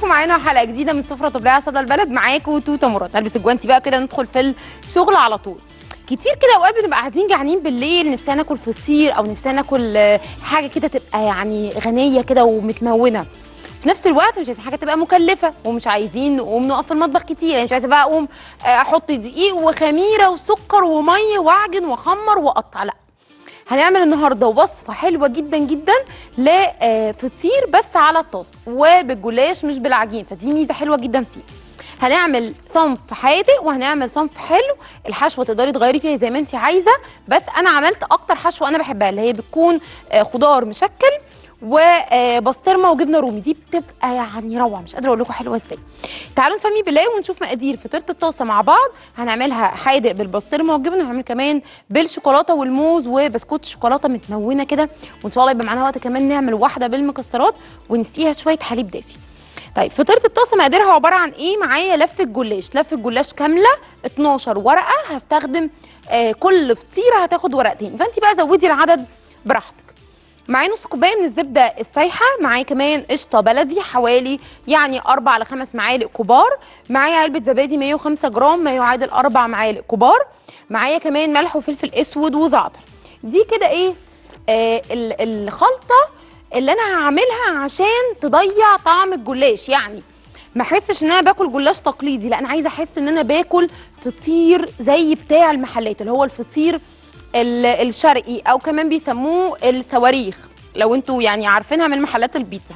معانا حلقه جديده من سفره طبيعيه صدى البلد معاكم توته مراد نلبس الجوانتي بقى كده ندخل في الشغل على طول كتير كده اوقات بنبقى قاعدين جعانين بالليل نفسنا ناكل فطير او نفسنا ناكل آه، حاجه كده تبقى يعني غنيه كده ومتمونه في نفس الوقت مش عايزين حاجه تبقى مكلفه ومش عايزين نقوم نقف في المطبخ كتير يعني مش عايزه بقى اقوم آه، احط دقيق وخميره وسكر وميه واعجن واخمر واقطع لا هنعمل النهارده وصفه حلوه جدا جدا لفطير بس على الطاسه وبالجلاش مش بالعجين فدي ميزه حلوه جدا فيه هنعمل صنف حادق وهنعمل صنف حلو الحشوه تقدري تغيري فيها زي ما انت عايزه بس انا عملت اكتر حشوه انا بحبها اللي هي بتكون آه، خضار مشكل وبسطرمه وجبنه رومي دي بتبقى يعني روعه مش قادره اقول لكم حلوه ازاي تعالوا نسمي بالله ونشوف مقادير فطيره الطاسه مع بعض هنعملها حادق بالبسطرمه والجبنه وهنعمل كمان بالشوكولاته والموز وبسكوت الشوكولاته متمونه كده وان شاء الله يبقى معانا وقت كمان نعمل واحده بالمكسرات ونسقيها شويه حليب دافي طيب فطيره الطاسه مقاديرها عباره عن ايه معايا لفه جلاش لفه جلاش كامله 12 ورقه هستخدم آه كل فطيره هتاخد ورقتين فانت بقى زودي العدد براحتك معايا نص كوبايه من الزبده السايحه معايا كمان قشطه بلدي حوالي يعني اربع لخمس معالق كبار معايا علبه زبادي 105 جرام ما يعادل اربع معالق كبار معايا كمان ملح وفلفل اسود وزعتر دي كده ايه آه ال- الخلطه اللي انا هعملها عشان تضيع طعم الجلاش يعني ما احسش ان انا باكل جلاش تقليدي لا انا عايزه احس ان انا باكل فطير زي بتاع المحلات اللي هو الفطير ال- الشرقي او كمان بيسموه الصواريخ لو انتوا يعني عارفينها من محلات البيتزا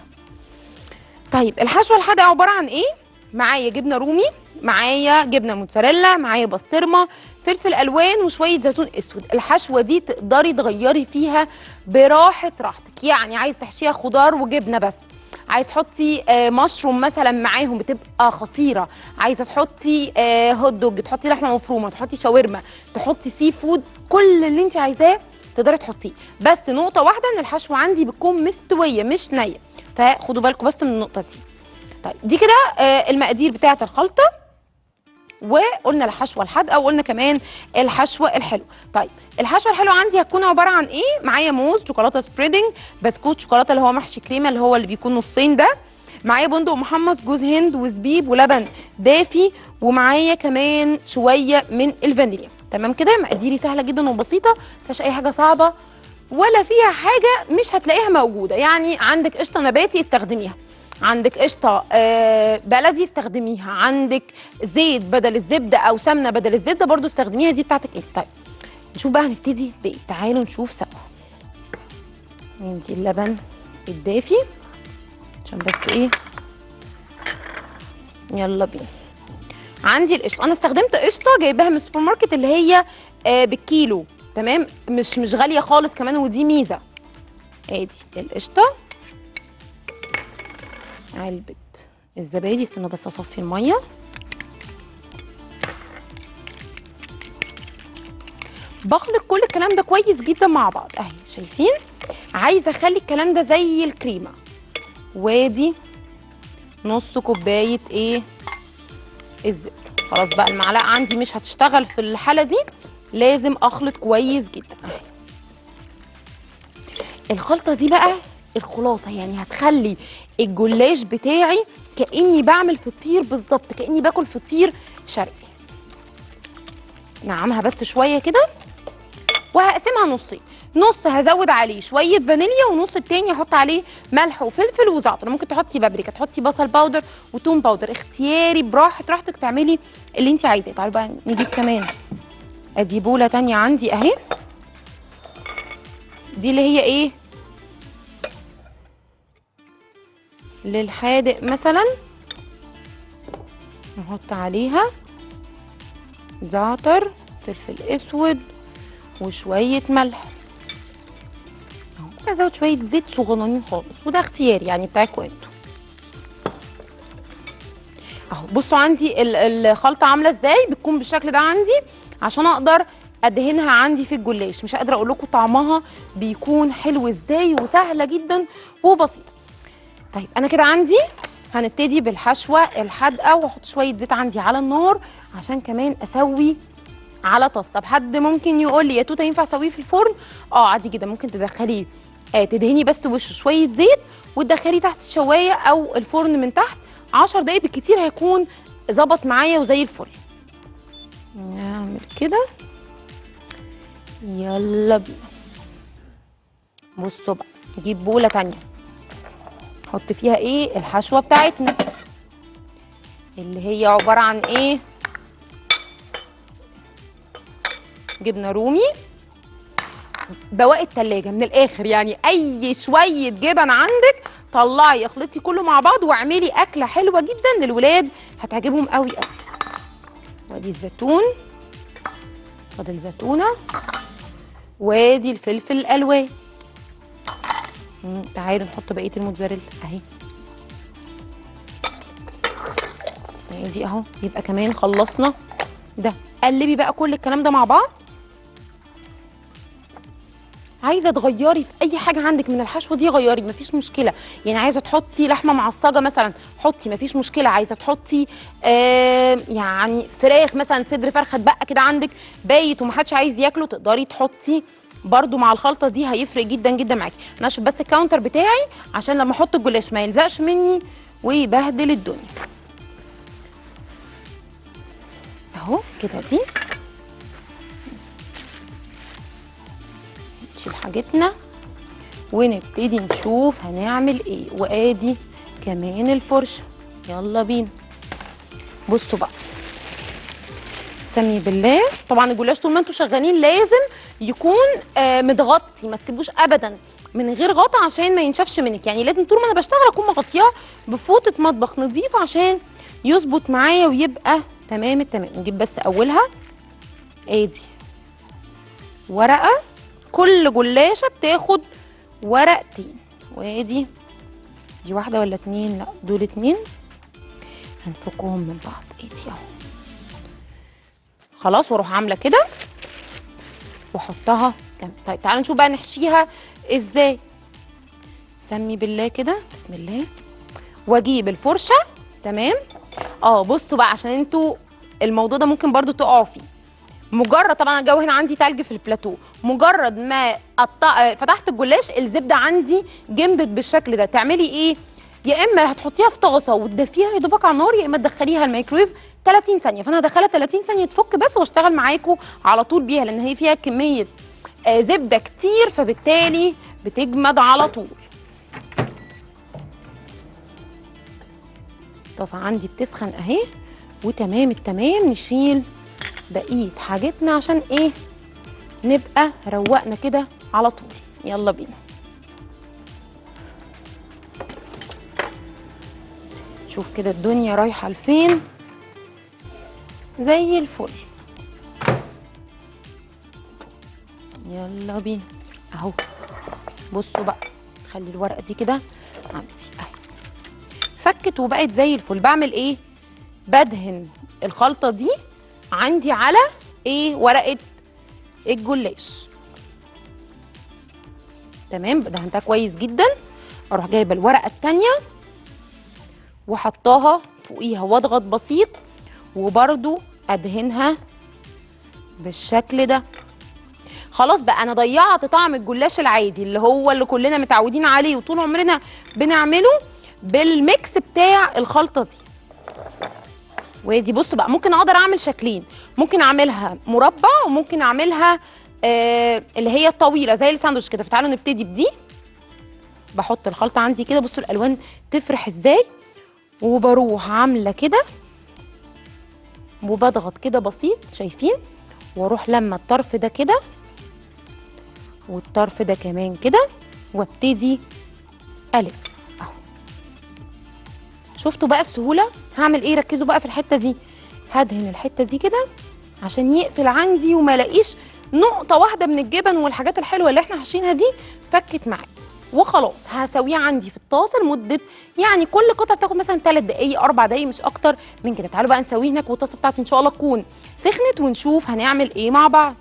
طيب الحشوه الحادقه عباره عن ايه معايا جبنه رومي معايا جبنه موتزاريلا معايا بسطرمه فلفل الوان وشويه زيتون اسود الحشوه دي تقدري تغيري فيها براحه راحتك يعني عايز تحشيها خضار وجبنه بس عايز تحطي آه، مشروم مثلا معاهم بتبقى خطيره عايزه تحطي آه، هوت دوج تحطي لحمه مفرومه تحطي شاورما تحطي سي فود كل اللي انت عايزاه تقدري تحطيه بس نقطه واحده ان الحشوه عندي بتكون مستويه مش نيه فخدوا بالكم بس من النقطه دي طيب دي كده آه، المقادير بتاعه الخلطه وقلنا الحشوه الحادقه وقلنا كمان الحشوه الحلوه طيب الحشوه الحلوه عندي هتكون عباره عن ايه معايا موز شوكولاته سبريدنج بسكوت شوكولاته اللي هو محشي كريمه اللي هو اللي بيكون نصين ده معايا بندق محمص جوز هند وزبيب ولبن دافي ومعايا كمان شويه من الفانيليا تمام كده مقاديري سهله جدا وبسيطه مفيهاش اي حاجه صعبه ولا فيها حاجه مش هتلاقيها موجوده يعني عندك قشطه نباتي استخدميها عندك قشطه آه، بلدي استخدميها عندك زيت بدل الزبده او سمنه بدل الزبده برضو استخدميها دي بتاعتك انت طيب نشوف بقى هنبتدي بايه تعالوا نشوف سوا ندي اللبن الدافي عشان بس ايه يلا بينا عندي القشطه انا استخدمت قشطه جايباها من السوبر ماركت اللي هي آه بالكيلو تمام مش مش غاليه خالص كمان ودي ميزه ادي القشطه علبه الزبادي استنى بس اصفي الميه بخلط كل الكلام ده كويس جدا مع بعض اهي شايفين عايزه اخلي الكلام ده زي الكريمه وادي نص كوبايه ايه الزبده خلاص بقى المعلقه عندي مش هتشتغل في الحاله دي لازم اخلط كويس جدا اهي الخلطه دي بقى الخلاصه يعني هتخلي الجلاش بتاعي كاني بعمل فطير بالظبط كاني باكل فطير شرقي نعمها بس شويه كده وهقسمها نصين نص هزود عليه شويه فانيليا ونص التاني احط عليه ملح وفلفل وزعتر ممكن تحطي بابريكا تحطي بصل باودر وتوم باودر اختياري براحه راحتك تعملي اللي انت عايزاه تعالوا بقى نجيب كمان ادي بوله تانية عندي اهي دي اللي هي ايه للحادق مثلا نحط عليها زعتر فلفل اسود وشويه ملح اهو ازود شويه زيت صغننين خالص وده اختياري يعني بتاعكم انتوا اهو بصوا عندي ال- الخلطه عامله ازاي بتكون بالشكل ده عندي عشان اقدر ادهنها عندي في الجلاش مش قادره اقول لكم طعمها بيكون حلو ازاي وسهله جدا وبسيطه طيب انا كده عندي هنبتدي بالحشوه الحادقه واحط شويه زيت عندي على النار عشان كمان اسوي على طاسه طب حد ممكن يقول لي يا توته ينفع اسويه في الفرن اه عادي جدا ممكن تدخليه آه تدهني بس وشه شويه زيت وتدخليه تحت الشوايه او الفرن من تحت 10 دقايق بالكتير هيكون ظبط معايا وزي الفل نعمل كده يلا بينا بصوا بقى نجيب بوله تانية نحط فيها ايه الحشوه بتاعتنا اللي هي عباره عن ايه جبنه رومي بواقي التلاجة من الاخر يعني اي شويه جبن عندك طلعي اخلطي كله مع بعض واعملي اكله حلوه جدا للولاد هتعجبهم قوي قوي وادي الزيتون فاضل زيتونه وادي الفلفل الالوان مم، تعالوا نحط بقيه الموتزاريلا اهي ادي اهو يبقى كمان خلصنا ده قلبي بقى كل الكلام ده مع بعض عايزه تغيري في اي حاجه عندك من الحشوه دي غيري مفيش مشكله يعني عايزه تحطي لحمه معصجه مثلا حطي مفيش مشكله عايزه تحطي آه يعني فراخ مثلا صدر فرخه اتبقى كده عندك بايت ومحدش عايز ياكله تقدري تحطي برضو مع الخلطه دي هيفرق جدا جدا معاكي انا اشوف بس الكاونتر بتاعي عشان لما احط الجلاش ما يلزقش مني ويبهدل الدنيا اهو كده دي نشيل حاجتنا ونبتدي نشوف هنعمل ايه وادي كمان الفرشه يلا بينا بصوا بقى سمي بالله طبعا الجلاش طول ما انتوا شغالين لازم يكون آه متغطي ما تسيبوش ابدا من غير غطا عشان ما ينشفش منك يعني لازم طول ما انا بشتغل اكون مغطياه بفوطه مطبخ نظيفه عشان يظبط معايا ويبقى تمام التمام نجيب بس اولها ادي ورقه كل جلاشه بتاخد ورقتين وادي دي واحده ولا اتنين لا دول اتنين هنفكهم من بعض ادي اهو خلاص واروح عامله كده واحطها جنب طيب تعالوا نشوف بقى نحشيها ازاي سمي بالله كده بسم الله واجيب الفرشه تمام اه بصوا بقى عشان انتوا الموضوع ده ممكن برضو تقعوا فيه مجرد طبعا الجو هنا عندي تلج في البلاتو مجرد ما قطع فتحت الجلاش الزبده عندي جمدت بالشكل ده تعملي ايه يا اما هتحطيها في طاسه وتدفيها يا دوبك على النار يا اما تدخليها الميكرويف 30 ثانيه فانا هدخلها 30 ثانيه تفك بس واشتغل معاكم على طول بيها لان هي فيها كميه آه زبده كتير فبالتالي بتجمد على طول الطاسه عندي بتسخن اهي وتمام التمام نشيل بقيه حاجتنا عشان ايه نبقى روقنا كده على طول يلا بينا شوف كده الدنيا رايحه لفين زي الفل يلا بينا اهو بصوا بقى خلي الورقه دي كده عندي اهي فكت وبقت زي الفل بعمل ايه بدهن الخلطه دي عندي على ايه ورقه الجلاش تمام دهنتها كويس جدا اروح جايبه الورقه التانيه وحطاها فوقيها واضغط بسيط وبرده ادهنها بالشكل ده خلاص بقى انا ضيعت طعم الجلاش العادي اللي هو اللي كلنا متعودين عليه وطول عمرنا بنعمله بالميكس بتاع الخلطه دي وادي بصوا بقى ممكن اقدر اعمل شكلين ممكن اعملها مربع وممكن اعملها آه اللي هي الطويله زي الساندوتش كده فتعالوا نبتدي بدي بحط الخلطه عندي كده بصوا الالوان تفرح ازاي وبروح عامله كده وبضغط كده بسيط شايفين واروح لما الطرف ده كده والطرف ده كمان كده وابتدي الف اهو شفتوا بقى السهوله هعمل ايه ركزوا بقى في الحته دي هدهن الحته دي كده عشان يقفل عندي وما الاقيش نقطه واحده من الجبن والحاجات الحلوه اللي احنا حاشينها دي فكت معايا وخلاص هسويه عندي في الطاسه لمده يعني كل قطعه بتاخد مثلا 3 دقائق 4 دقائق مش اكتر من كده تعالوا بقى نسويه هناك والطاسه بتاعتي ان شاء الله تكون سخنت ونشوف هنعمل ايه مع بعض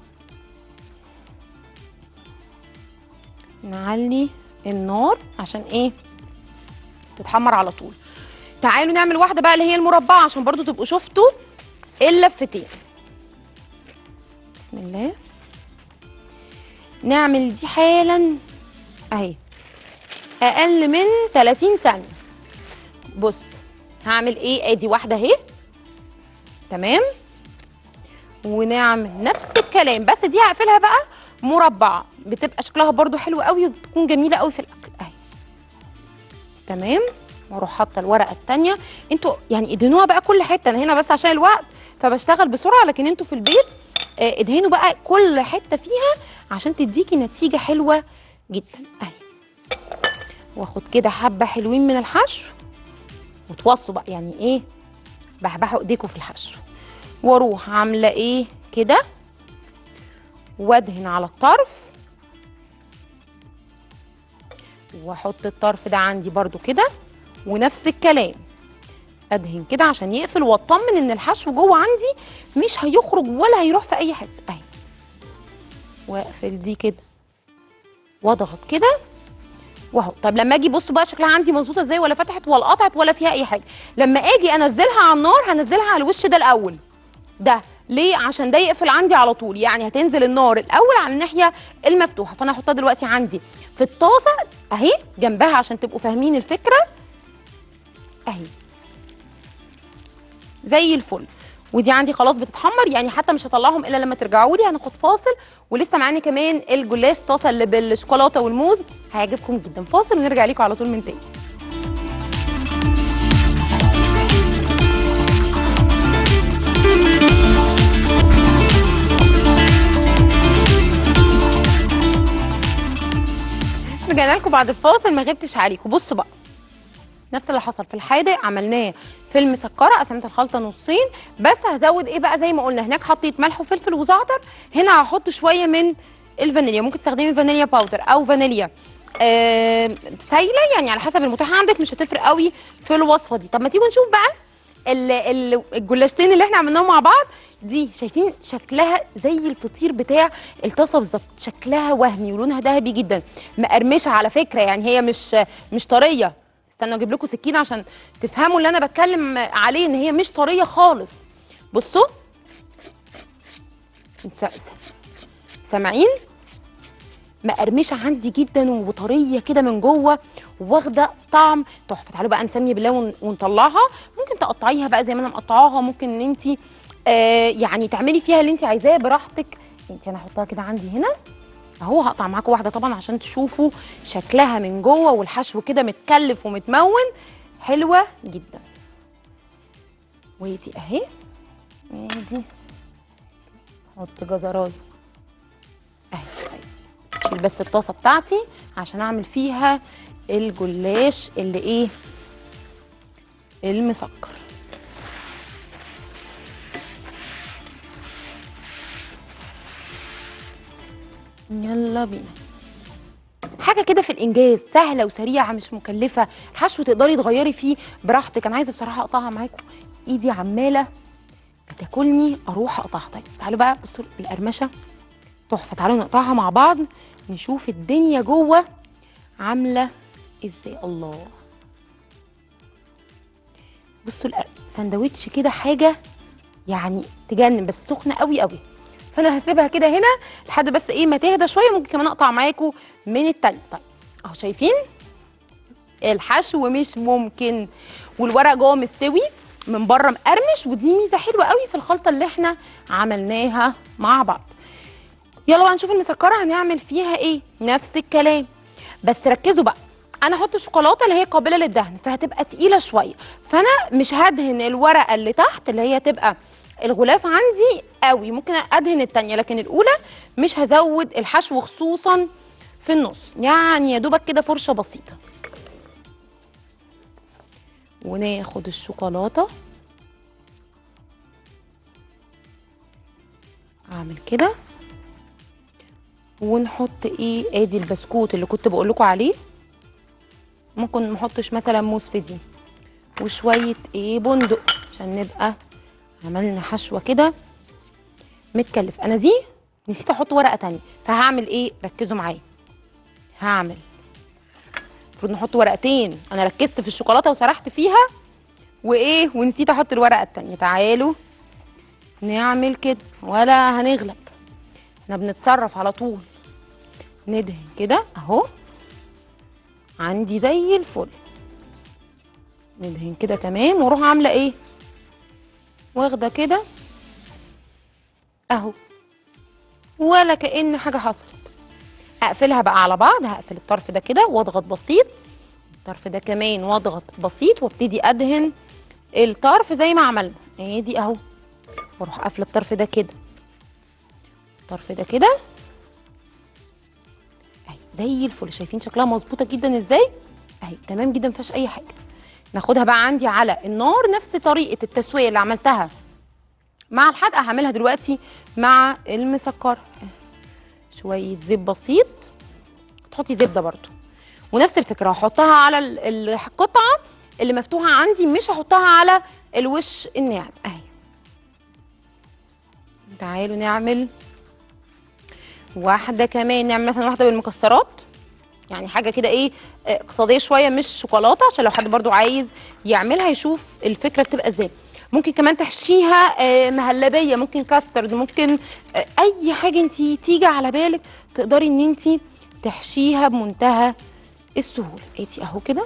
نعلي النار عشان ايه تتحمر على طول تعالوا نعمل واحده بقى اللي هي المربعه عشان برضو تبقوا شفتوا اللفتين بسم الله نعمل دي حالا اهي اقل من 30 ثانيه بص هعمل ايه ادي واحده اهي تمام ونعمل نفس الكلام بس دي هقفلها بقى مربعه بتبقى شكلها برضو حلو قوي وبتكون جميله قوي في الاكل اهي تمام واروح حاطه الورقه الثانيه انتوا يعني ادهنوها بقى كل حته انا هنا بس عشان الوقت فبشتغل بسرعه لكن انتوا في البيت آه، ادهنوا بقى كل حته فيها عشان تديكي نتيجه حلوه جدا اهي واخد كده حبه حلوين من الحشو وتوصوا بقى يعني ايه بحبحوا ايديكم في الحشو واروح عامله ايه كده وادهن على الطرف واحط الطرف ده عندي برضو كده ونفس الكلام ادهن كده عشان يقفل واطمن ان الحشو جوه عندي مش هيخرج ولا هيروح في اي حته اهي واقفل دي كده واضغط كده واهو طب لما اجي بصوا بقى شكلها عندي مظبوطه ازاي ولا فتحت ولا قطعت ولا فيها اي حاجه لما اجي انزلها على النار هنزلها على الوش ده الاول ده ليه عشان ده يقفل عندي على طول يعني هتنزل النار الاول على الناحيه المفتوحه فانا هحطها دلوقتي عندي في الطاسه اهي جنبها عشان تبقوا فاهمين الفكره اهي زي الفل ودي عندي خلاص بتتحمر يعني حتى مش هطلعهم الا لما ترجعوا لي هناخد فاصل ولسه معانا كمان الجلاش طاسه اللي بالشوكولاته والموز هيعجبكم جدا فاصل ونرجع لكم على طول من تاني رجعنا لكم بعد الفاصل ما غبتش عليكم بصوا بقى نفس اللي حصل في الحادق عملناه في المسكره قسمت الخلطه نصين بس هزود ايه بقى زي ما قلنا هناك حطيت ملح وفلفل وزعتر هنا هحط شويه من الفانيليا ممكن تستخدمي فانيليا باودر او فانيليا آه سايله يعني على حسب المتاح عندك مش هتفرق قوي في الوصفه دي طب ما تيجوا نشوف بقى ال- ال- الجلاشتين اللي احنا عملناهم مع بعض دي شايفين شكلها زي الفطير بتاع الطاسه بالظبط شكلها وهمي ولونها ذهبي جدا مقرمشه على فكره يعني هي مش مش طريه استنوا اجيب لكم سكينه عشان تفهموا اللي انا بتكلم عليه ان هي مش طريه خالص بصوا س- س- سامعين مقرمشه عندي جدا وطريه كده من جوه واخده طعم تحفه تعالوا بقى نسمي بالله ون- ونطلعها ممكن تقطعيها بقى زي ما انا مقطعاها ممكن ان انت آه يعني تعملي فيها اللي انت عايزاه براحتك انت انا هحطها كده عندي هنا اهو هقطع معاكم واحده طبعا عشان تشوفوا شكلها من جوه والحشو كده متكلف ومتمون حلوه جدا ودي اهي ادي احط جزرايه اهي طيب اشيل بس الطاسه بتاعتي عشان اعمل فيها الجلاش اللي ايه المسكر يلا بينا حاجه كده في الانجاز سهله وسريعه مش مكلفه الحشو تقدري تغيري فيه براحتك انا عايزه بصراحه اقطعها معاكم ايدي عماله بتاكلني اروح اقطعها طيب تعالوا بقى بصوا القرمشه تحفه تعالوا نقطعها مع بعض نشوف الدنيا جوه عامله ازاي الله بصوا القر- سندوتش كده حاجه يعني تجنن بس سخنه قوي قوي فانا هسيبها كده هنا لحد بس ايه ما تهدى شويه ممكن كمان اقطع معاكم من التانية طيب اهو شايفين الحشو مش ممكن والورق جوه مستوي من بره مقرمش ودي ميزه حلوه قوي في الخلطه اللي احنا عملناها مع بعض يلا بقى نشوف المسكره هنعمل فيها ايه نفس الكلام بس ركزوا بقى انا احط شوكولاته اللي هي قابله للدهن فهتبقى تقيله شويه فانا مش هدهن الورقه اللي تحت اللي هي تبقى الغلاف عندي قوي ممكن ادهن التانية لكن الاولى مش هزود الحشو خصوصا في النص يعني يا دوبك كده فرشه بسيطه وناخد الشوكولاته اعمل كده ونحط ايه ادي البسكوت اللي كنت بقول لكم عليه ممكن ما احطش مثلا موز في دي وشويه ايه بندق عشان نبقى عملنا حشوه كده متكلف انا دي نسيت احط ورقه تانية فهعمل ايه ركزوا معايا هعمل المفروض نحط ورقتين انا ركزت في الشوكولاته وسرحت فيها وايه ونسيت احط الورقه التانية تعالوا نعمل كده ولا هنغلب احنا بنتصرف على طول ندهن كده اهو عندي زي الفل ندهن كده تمام واروح عامله ايه واخده كده اهو ولا كأن حاجه حصلت اقفلها بقى على بعض هقفل الطرف ده كده واضغط بسيط الطرف ده كمان واضغط بسيط وابتدي ادهن الطرف زي ما عملنا ادي اهو واروح قافله الطرف ده كده الطرف ده كده اهي زي الفل شايفين شكلها مظبوطه جدا ازاي اهي تمام جدا مفيهاش اي حاجه ناخدها بقى عندي على النار نفس طريقه التسويه اللي عملتها مع الحدقه هعملها دلوقتي مع المسكره شويه زيت بسيط تحطي زبده برضو ونفس الفكره هحطها على ال- القطعه اللي مفتوحه عندي مش هحطها على الوش الناعم اهي تعالوا نعمل واحده كمان نعمل مثلا واحده بالمكسرات يعني حاجه كده ايه آه، اقتصاديه شويه مش شوكولاته عشان لو حد برضو عايز يعملها يشوف الفكره بتبقى ازاي ممكن كمان تحشيها آه، مهلبيه ممكن كاسترد ممكن آه، اي حاجه انت تيجي على بالك تقدري ان انت تحشيها بمنتهى السهوله ادي اهو كده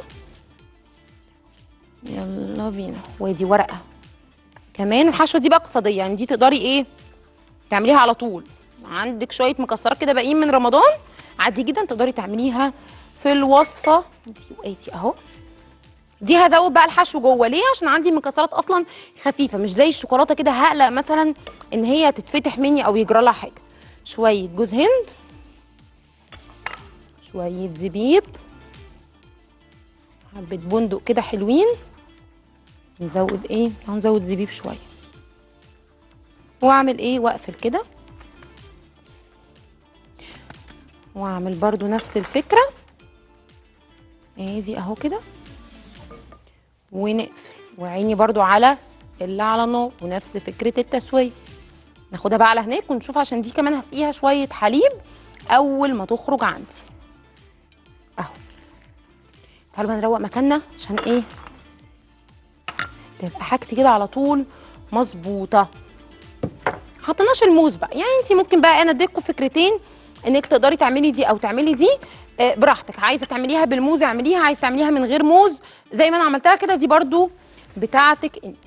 يلا بينا وادي ورقه كمان الحشوه دي بقى اقتصاديه يعني دي تقدري ايه تعمليها على طول عندك شويه مكسرات كده باقيين من رمضان عادي جدا تقدري تعمليها في الوصفه دي وادي اهو دي هزود بقى الحشو جوه ليه عشان عندي مكسرات اصلا خفيفه مش زي الشوكولاته كده هقلق مثلا ان هي تتفتح مني او يجرى لها حاجه شويه جوز هند شويه زبيب حبه بندق كده حلوين نزود ايه هنزود زبيب شويه واعمل ايه واقفل كده واعمل برضو نفس الفكره ادي اهو كده ونقفل وعيني برضو على اللي على النار ونفس فكره التسويه ناخدها بقى على هناك ونشوف عشان دي كمان هسقيها شويه حليب اول ما تخرج عندي اهو تعالوا بقى نروق مكاننا عشان ايه تبقى حاجتي كده على طول مظبوطه حطيناش الموز بقى يعني انت ممكن بقى انا اديكم فكرتين انك تقدري تعملي دي او تعملي دي آه، براحتك عايزه تعمليها بالموز اعمليها عايزه تعمليها من غير موز زي ما انا عملتها كده دي برضو بتاعتك انت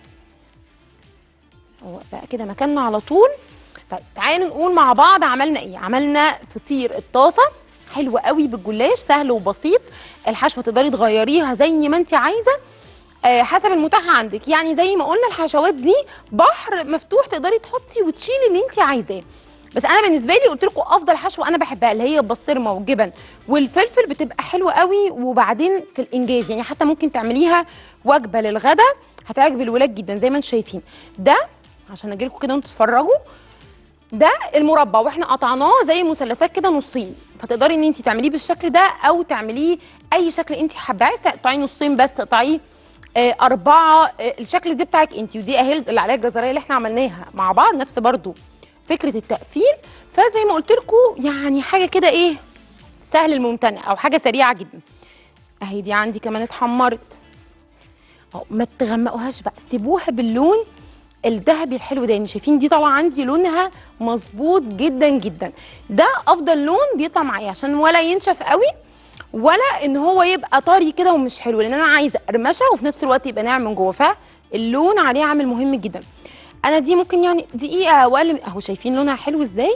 هو بقى كده مكاننا على طول طيب تعالوا نقول مع بعض عملنا ايه عملنا فطير الطاسه حلو قوي بالجلاش سهل وبسيط الحشوه تقدري تغيريها زي ما انت عايزه آه، حسب المتاح عندك يعني زي ما قلنا الحشوات دي بحر مفتوح تقدري تحطي وتشيلي اللي انت عايزاه بس انا بالنسبه لي قلت لكم افضل حشوه انا بحبها اللي هي البسطرمه والجبن والفلفل بتبقى حلوه قوي وبعدين في الانجاز يعني حتى ممكن تعمليها وجبه للغدا هتعجب الولاد جدا زي ما انتم شايفين ده عشان اجي لكم كده وانتوا تتفرجوا ده المربى واحنا قطعناه زي مثلثات كده نصين فتقدري ان انت تعمليه بالشكل ده او تعمليه اي شكل انت حابه عايزه تقطعيه نصين بس تقطعيه آه، أربعة آه، الشكل دي بتاعك انت ودي اهي اللي عليها الجزرية اللي احنا عملناها مع بعض نفس برضو فكرة التقفيل فزي ما قلت لكم يعني حاجة كده ايه سهل الممتنع او حاجة سريعة جدا اهي دي عندي كمان اتحمرت اهو ما تغمقوهاش بقى سيبوها باللون الذهبي الحلو ده يعني شايفين دي طالعه عندي لونها مظبوط جدا جدا ده افضل لون بيطلع معايا عشان ولا ينشف قوي ولا ان هو يبقى طري كده ومش حلو لان انا عايزه قرمشه وفي نفس الوقت يبقى ناعم من جوه فاللون عليه عامل مهم جدا انا دي ممكن يعني دقيقه او اقل من- اهو شايفين لونها حلو ازاي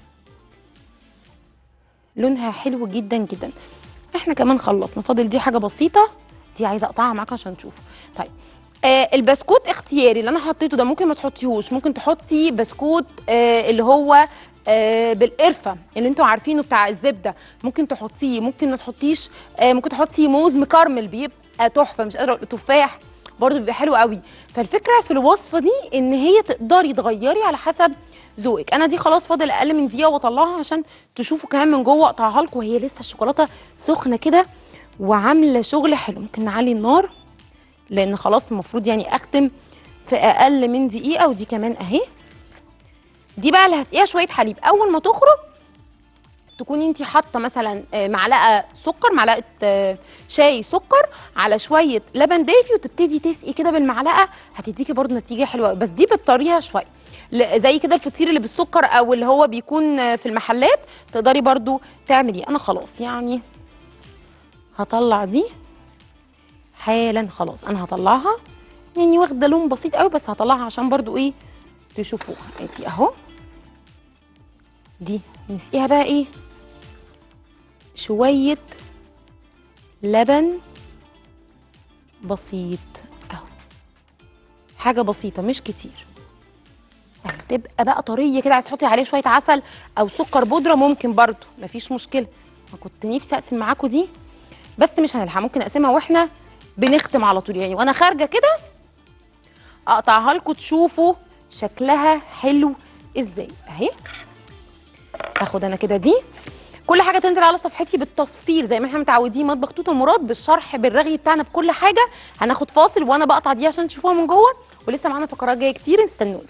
لونها حلو جدا جدا احنا كمان خلصنا فاضل دي حاجه بسيطه دي عايزه اقطعها معاك عشان تشوفوا طيب آه البسكوت اختياري اللي انا حطيته ده ممكن ما تحطيهوش ممكن تحطي بسكوت آه اللي هو آه بالقرفه اللي انتوا عارفينه بتاع الزبده ممكن تحطيه ممكن ما تحطيش آه ممكن تحطي موز مكرمل بيبقى تحفه مش قادره اقول تفاح برضه بيبقى حلو قوي فالفكره في الوصفه دي ان هي تقدري تغيري على حسب ذوقك انا دي خلاص فاضل اقل من دقيقه واطلعها عشان تشوفوا كمان من جوه اقطعها لكم وهي لسه الشوكولاته سخنه كده وعامله شغل حلو ممكن نعلي النار لان خلاص المفروض يعني اختم في اقل من دقيقه ودي كمان اهي دي بقى اللي هسقيها شويه حليب اول ما تخرج تكوني انت حاطه مثلا آه، معلقه سكر معلقه آه، شاي سكر على شويه لبن دافي وتبتدي تسقي كده بالمعلقه هتديكي برضو نتيجه حلوه قوي. بس دي بتطريها شويه ل- زي كده الفطير اللي بالسكر او اللي هو بيكون آه، في المحلات تقدري برضو تعمليه انا خلاص يعني هطلع دي حالا خلاص انا هطلعها يعني واخده لون بسيط قوي بس هطلعها عشان برضو ايه تشوفوها ادي اهو دي نسقيها بقى ايه شويه لبن بسيط اهو حاجه بسيطه مش كتير أهي تبقى بقى طريه كده عايز تحطي عليه شويه عسل او سكر بودره ممكن برضو مفيش مشكله ما كنت نفسي اقسم معاكم دي بس مش هنلحق ممكن اقسمها واحنا بنختم على طول يعني وانا خارجه كده اقطعها لكم تشوفوا شكلها حلو ازاي اهي هاخد انا كده دي كل حاجه تنزل على صفحتي بالتفصيل زي ما احنا متعودين مطبخ توته مراد بالشرح بالرغي بتاعنا بكل حاجه هناخد فاصل وانا بقطع دي عشان تشوفوها من جوه ولسه معانا فقرات جايه كتير استنوني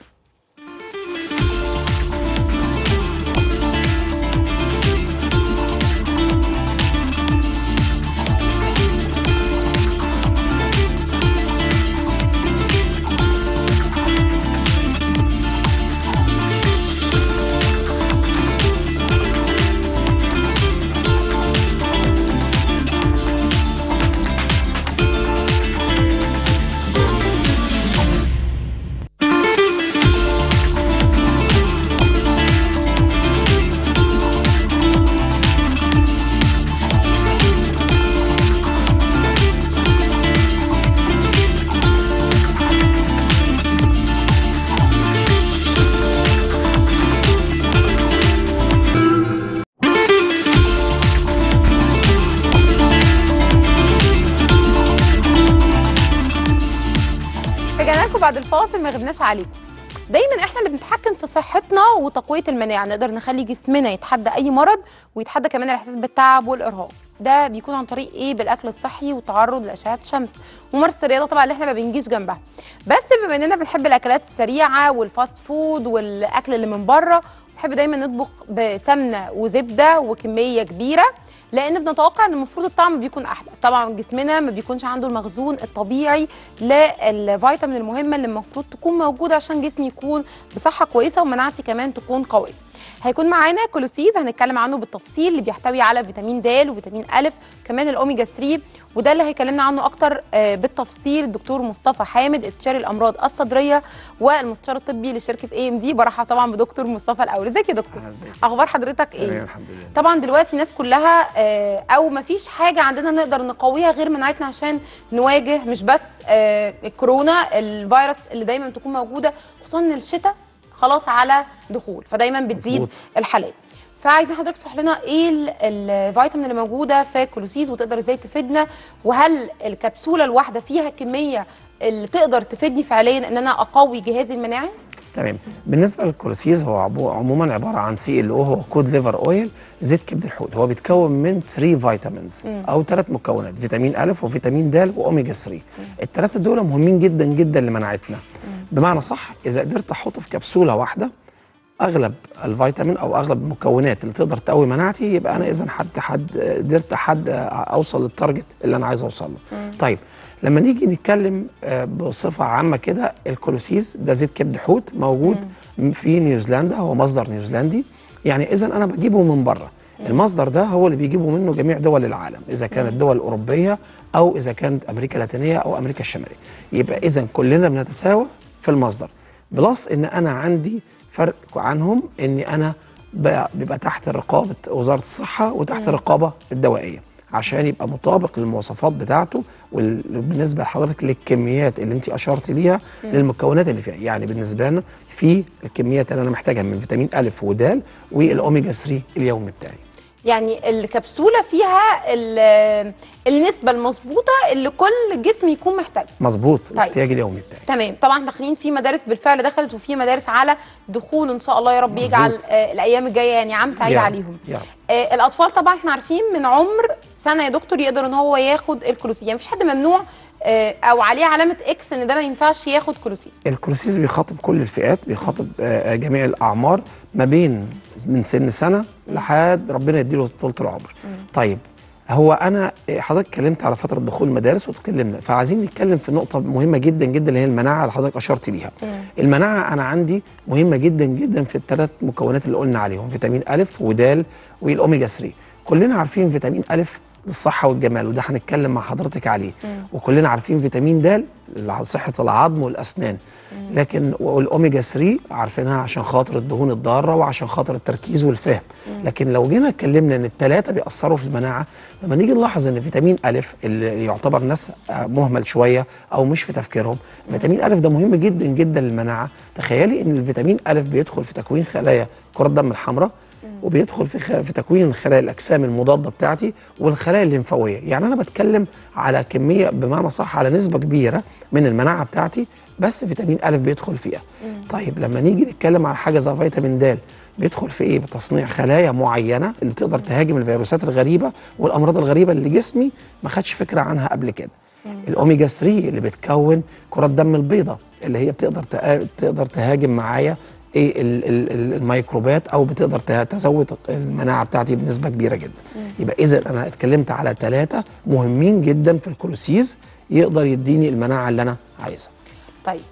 رجعنا لكم بعد الفاصل ما غبناش عليكم دايما احنا اللي بنتحكم في صحتنا وتقويه المناعه نقدر نخلي جسمنا يتحدى اي مرض ويتحدى كمان الاحساس بالتعب والارهاق ده بيكون عن طريق ايه بالاكل الصحي والتعرض لاشعه شمس وممارسه الرياضه طبعا اللي احنا ما بنجيش جنبها بس بما اننا بنحب الاكلات السريعه والفاست فود والاكل اللي من بره بنحب دايما نطبخ بسمنه وزبده وكميه كبيره لان بنتوقع ان المفروض الطعم بيكون احلى طبعا جسمنا ما بيكونش عنده المخزون الطبيعي للفيتامين المهمه اللي المفروض تكون موجوده عشان جسمي يكون بصحه كويسه ومناعتي كمان تكون قويه هيكون معانا كولوسيز هنتكلم عنه بالتفصيل اللي بيحتوي على فيتامين د وفيتامين ا كمان الاوميجا 3 وده اللي هيكلمنا عنه اكتر آه، بالتفصيل الدكتور مصطفى حامد استشاري الامراض الصدريه والمستشار الطبي لشركه اي ام دي برحب طبعا بدكتور مصطفى الاول ازيك يا دكتور ازيك اخبار حضرتك تمام ايه الحمد لله طبعا دلوقتي الناس كلها آه، او ما فيش حاجه عندنا نقدر نقويها غير مناعتنا عشان نواجه مش بس آه، الكورونا الفيروس اللي دايما تكون موجوده خصوصا ان الشتاء خلاص على دخول فدايما بتزيد مظبوط. الحالات فعايزين حضرتك تشرح لنا ايه ال- الفيتامين اللي موجوده في الكولوسيز وتقدر ازاي تفيدنا وهل الكبسوله الواحده فيها كميه اللي تقدر تفيدني فعليا ان انا اقوي جهازي المناعي تمام بالنسبه للكولوسيز هو عبو- عموما عباره عن سي ال او هو كود ليفر اويل زيت كبد الحوت هو بيتكون من 3 فيتامينز او ثلاث مكونات فيتامين ا وفيتامين د واوميجا 3 الثلاثه دول مهمين جدا جدا لمناعتنا بمعنى صح اذا قدرت احطه في كبسوله واحده اغلب الفيتامين او اغلب المكونات اللي تقدر تقوي مناعتي يبقى انا اذا حد حد قدرت حد اوصل للتارجت اللي انا عايز اوصل له طيب لما نيجي نتكلم آه، بصفه عامه كده الكولوسيز ده زيت كبد حوت موجود في نيوزيلندا هو مصدر نيوزيلندي يعني اذا انا بجيبه من بره المصدر ده هو اللي بيجيبه منه جميع دول العالم اذا كانت الدول الاوروبيه او اذا كانت امريكا اللاتينيه او امريكا الشماليه يبقى اذا كلنا بنتساوى في المصدر بلس ان انا عندي فرق عنهم اني انا ب- بيبقى تحت رقابه وزاره الصحه وتحت الرقابه الدوائيه عشان يبقى مطابق للمواصفات بتاعته وبالنسبه لحضرتك للكميات اللي انت اشرت ليها للمكونات اللي فيها يعني بالنسبه لنا في الكميات اللي انا محتاجها من فيتامين ا ودال والاوميجا 3 اليومي بتاعي يعني الكبسوله فيها ال- النسبه المظبوطه اللي كل جسم يكون محتاجها مظبوط الاحتياج اليومي بتاعي تمام طبعا داخلين في مدارس بالفعل دخلت وفي مدارس على دخول ان شاء الله يا رب مظبوط. يجعل آه الايام الجايه يعني عام سعيد يا رب، عليهم يا رب آه الاطفال طبعا احنا عارفين من عمر سنه يا دكتور يقدر ان هو ياخد الكلوسيز يعني مفيش حد ممنوع آه او عليه علامه اكس ان ده ما ينفعش ياخد كلوسيز الكولوسيس بيخاطب كل الفئات بيخاطب آه، جميع الاعمار ما بين من سن سنه لحد ربنا يديله طول العمر طيب هو انا آه، حضرتك اتكلمت على فتره دخول المدارس وتكلمنا فعايزين نتكلم في نقطه مهمه جدا جدا اللي هي المناعه اللي حضرتك اشرت ليها المناعه انا عندي مهمه جدا جدا في الثلاث مكونات اللي قلنا عليهم فيتامين ا ودال والاوميجا 3 كلنا عارفين فيتامين ا للصحه والجمال وده هنتكلم مع حضرتك عليه وكلنا عارفين فيتامين د لصحه العظم والاسنان لكن والاوميجا 3 عارفينها عشان خاطر الدهون الضاره وعشان خاطر التركيز والفهم لكن لو جينا اتكلمنا ان الثلاثه بيأثروا في المناعه لما نيجي نلاحظ ان فيتامين الف اللي يعتبر ناس آه، مهمل شويه او مش في تفكيرهم فيتامين الف ده مهم جدا جدا للمناعه تخيلي ان الفيتامين الف بيدخل في تكوين خلايا كرة الدم الحمراء وبيدخل في خ... في تكوين خلايا الاجسام المضاده بتاعتي والخلايا الليمفاويه يعني انا بتكلم على كميه بمعنى صح على نسبه كبيره من المناعه بتاعتي بس فيتامين الف بيدخل فيها طيب لما نيجي نتكلم على حاجه زي فيتامين د بيدخل في ايه بتصنيع خلايا معينه اللي بتقدر تهاجم الفيروسات الغريبه والامراض الغريبه اللي جسمي ما خدش فكره عنها قبل كده الاوميجا 3 اللي بتكون كرات دم البيضاء اللي هي بتقدر تقا- تقدر تهاجم معايا ايه ال- ال- ال- الميكروبات او بتقدر ته- تزود المناعه بتاعتي بنسبه كبيره جدا يبقى اذا انا اتكلمت على ثلاثه مهمين جدا في الكولوسيز يقدر يديني المناعه اللي انا عايزها طيب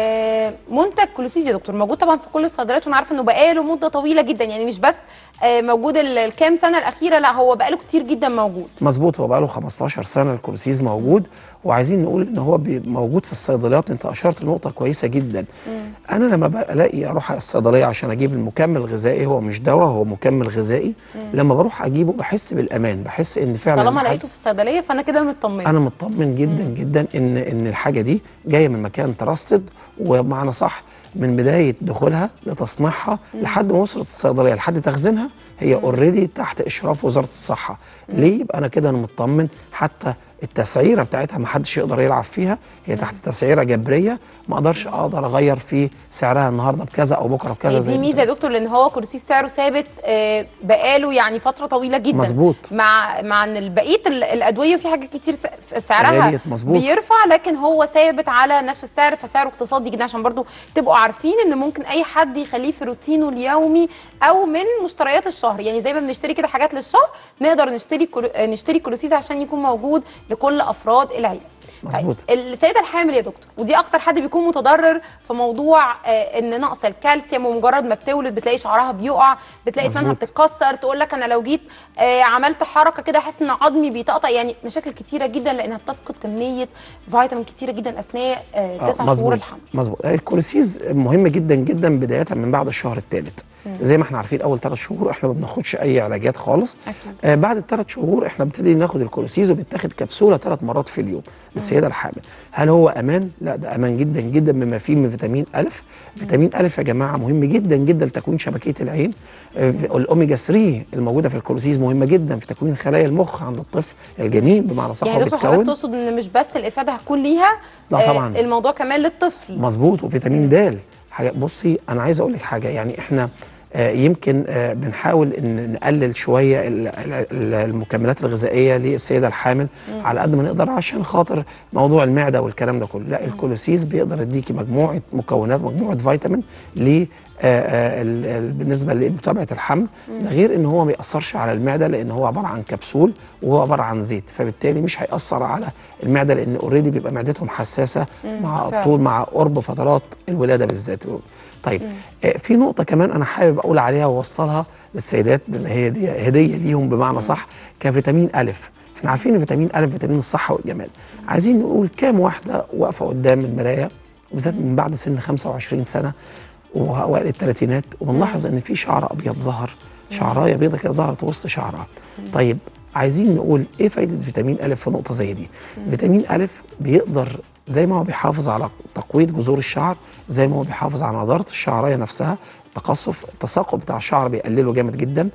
آه منتج كولوسيز يا دكتور موجود طبعا في كل الصيدليات وانا عارفه انه بقاله مده طويله جدا يعني مش بس آه موجود ال- الكام سنه الاخيره لا هو بقاله كتير جدا موجود مظبوط هو بقاله 15 سنه الكولوسيز موجود وعايزين نقول ان هو بي- موجود في الصيدليات انت اشرت لنقطه كويسه جدا انا لما بلاقي اروح على الصيدليه عشان اجيب المكمل الغذائي هو مش دواء هو مكمل غذائي لما بروح اجيبه بحس بالامان بحس ان فعلا طالما الحاجة- لقيته في الصيدليه فانا كده مطمنه انا مطمن جدا جدا ان ان الحاجه دي جايه من مكان ترستد ومعنى صح من بدايه دخولها لتصنيعها لحد ما وصلت الصيدليه لحد تخزينها هي اوريدي تحت اشراف وزاره الصحه ليه يبقى انا كده انا مطمن حتى التسعيره بتاعتها ما حدش يقدر يلعب فيها هي تحت تسعيره جبريه ما اقدرش اقدر اغير في سعرها النهارده بكذا او بكره بكذا هي زي دي ما ميزه يا دكتور لان هو كولوسيس سعره ثابت آه بقاله يعني فتره طويله جدا مظبوط. مع مع ان بقيه ال- الادويه في حاجات كتير س- سعرها غليت، مظبوط. بيرفع لكن هو ثابت على نفس السعر فسعره اقتصادي جدا عشان برضو تبقوا عارفين ان ممكن اي حد يخليه في روتينه اليومي او من مشتريات الشهر يعني زي ما بنشتري كده حاجات للشهر نقدر نشتري كولو... آه، نشتري كولوسيس عشان يكون موجود لكل افراد العيله مظبوط. طيب السيده الحامل يا دكتور ودي اكتر حد بيكون متضرر في موضوع آه ان نقص الكالسيوم ومجرد ما بتولد بتلاقي شعرها بيقع بتلاقي اسنانها مظبوط. بتتكسر تقول لك انا لو جيت آه عملت حركه كده احس ان عظمي بيتقطع يعني مشاكل كتيره جدا لانها بتفقد كميه فيتامين كتيره جدا اثناء آه آه، تسع شهور الحمل مظبوط الكوليسيز مهم جدا جدا بدايه من بعد الشهر الثالث زي ما احنا عارفين اول ثلاث شهور احنا ما بناخدش اي علاجات خالص أكيد. آه بعد الثلاث شهور احنا بنبتدي ناخد الكوليسيز وبيتاخد كبسوله ثلاث مرات في اليوم للسيده الحامل هل هو امان لا ده امان جدا جدا بما فيه من فيتامين الف فيتامين الف يا جماعه مهم جدا جدا لتكوين شبكيه العين آه الاوميجا 3 الموجوده في الكوليسيز مهمه جدا في تكوين خلايا المخ عند الطفل الجنين بمعنى صح يعني هو يا دكتور حضرتك بيتكون تقصد ان مش بس الافاده هتكون ليها لا آه، طبعاً. الموضوع كمان للطفل مظبوط وفيتامين د حاجه بصي انا عايز اقول لك حاجه يعني احنا آه، يمكن آه، بنحاول ان نقلل شويه ال- ال- ال- المكملات الغذائيه للسيده الحامل على قد ما نقدر عشان خاطر موضوع المعده والكلام ده كله لا الكولوسيس بيقدر يديكي مجموعه مكونات مجموعه فيتامين ل آه، آه، ال- ال- بالنسبه لمتابعه الحمل ده غير ان هو ما ياثرش على المعده لان هو عباره عن كبسول وهو عباره عن زيت فبالتالي مش هياثر على المعده لان اوريدي بيبقى معدتهم حساسه مع فعلا. طول مع قرب فترات الولاده بالذات طيب آه، في نقطه كمان انا حابب اقول عليها واوصلها للسيدات بما هي دي هديه ليهم بمعنى صح كفيتامين الف احنا عارفين ان فيتامين الف فيتامين الصحه والجمال عايزين نقول كام واحده واقفه قدام المرايه وبالذات من بعد سن 25 سنه واوائل الثلاثينات وبنلاحظ ان في شعر ابيض ظهر شعرايه بيضه كده ظهرت وسط شعرها طيب عايزين نقول ايه فايده فيتامين الف في نقطه زي دي فيتامين الف بيقدر زي ما هو بيحافظ على تقويه جذور الشعر زي ما هو بيحافظ على نضاره الشعريه نفسها التقصف التساقط بتاع الشعر بيقلله جامد جدا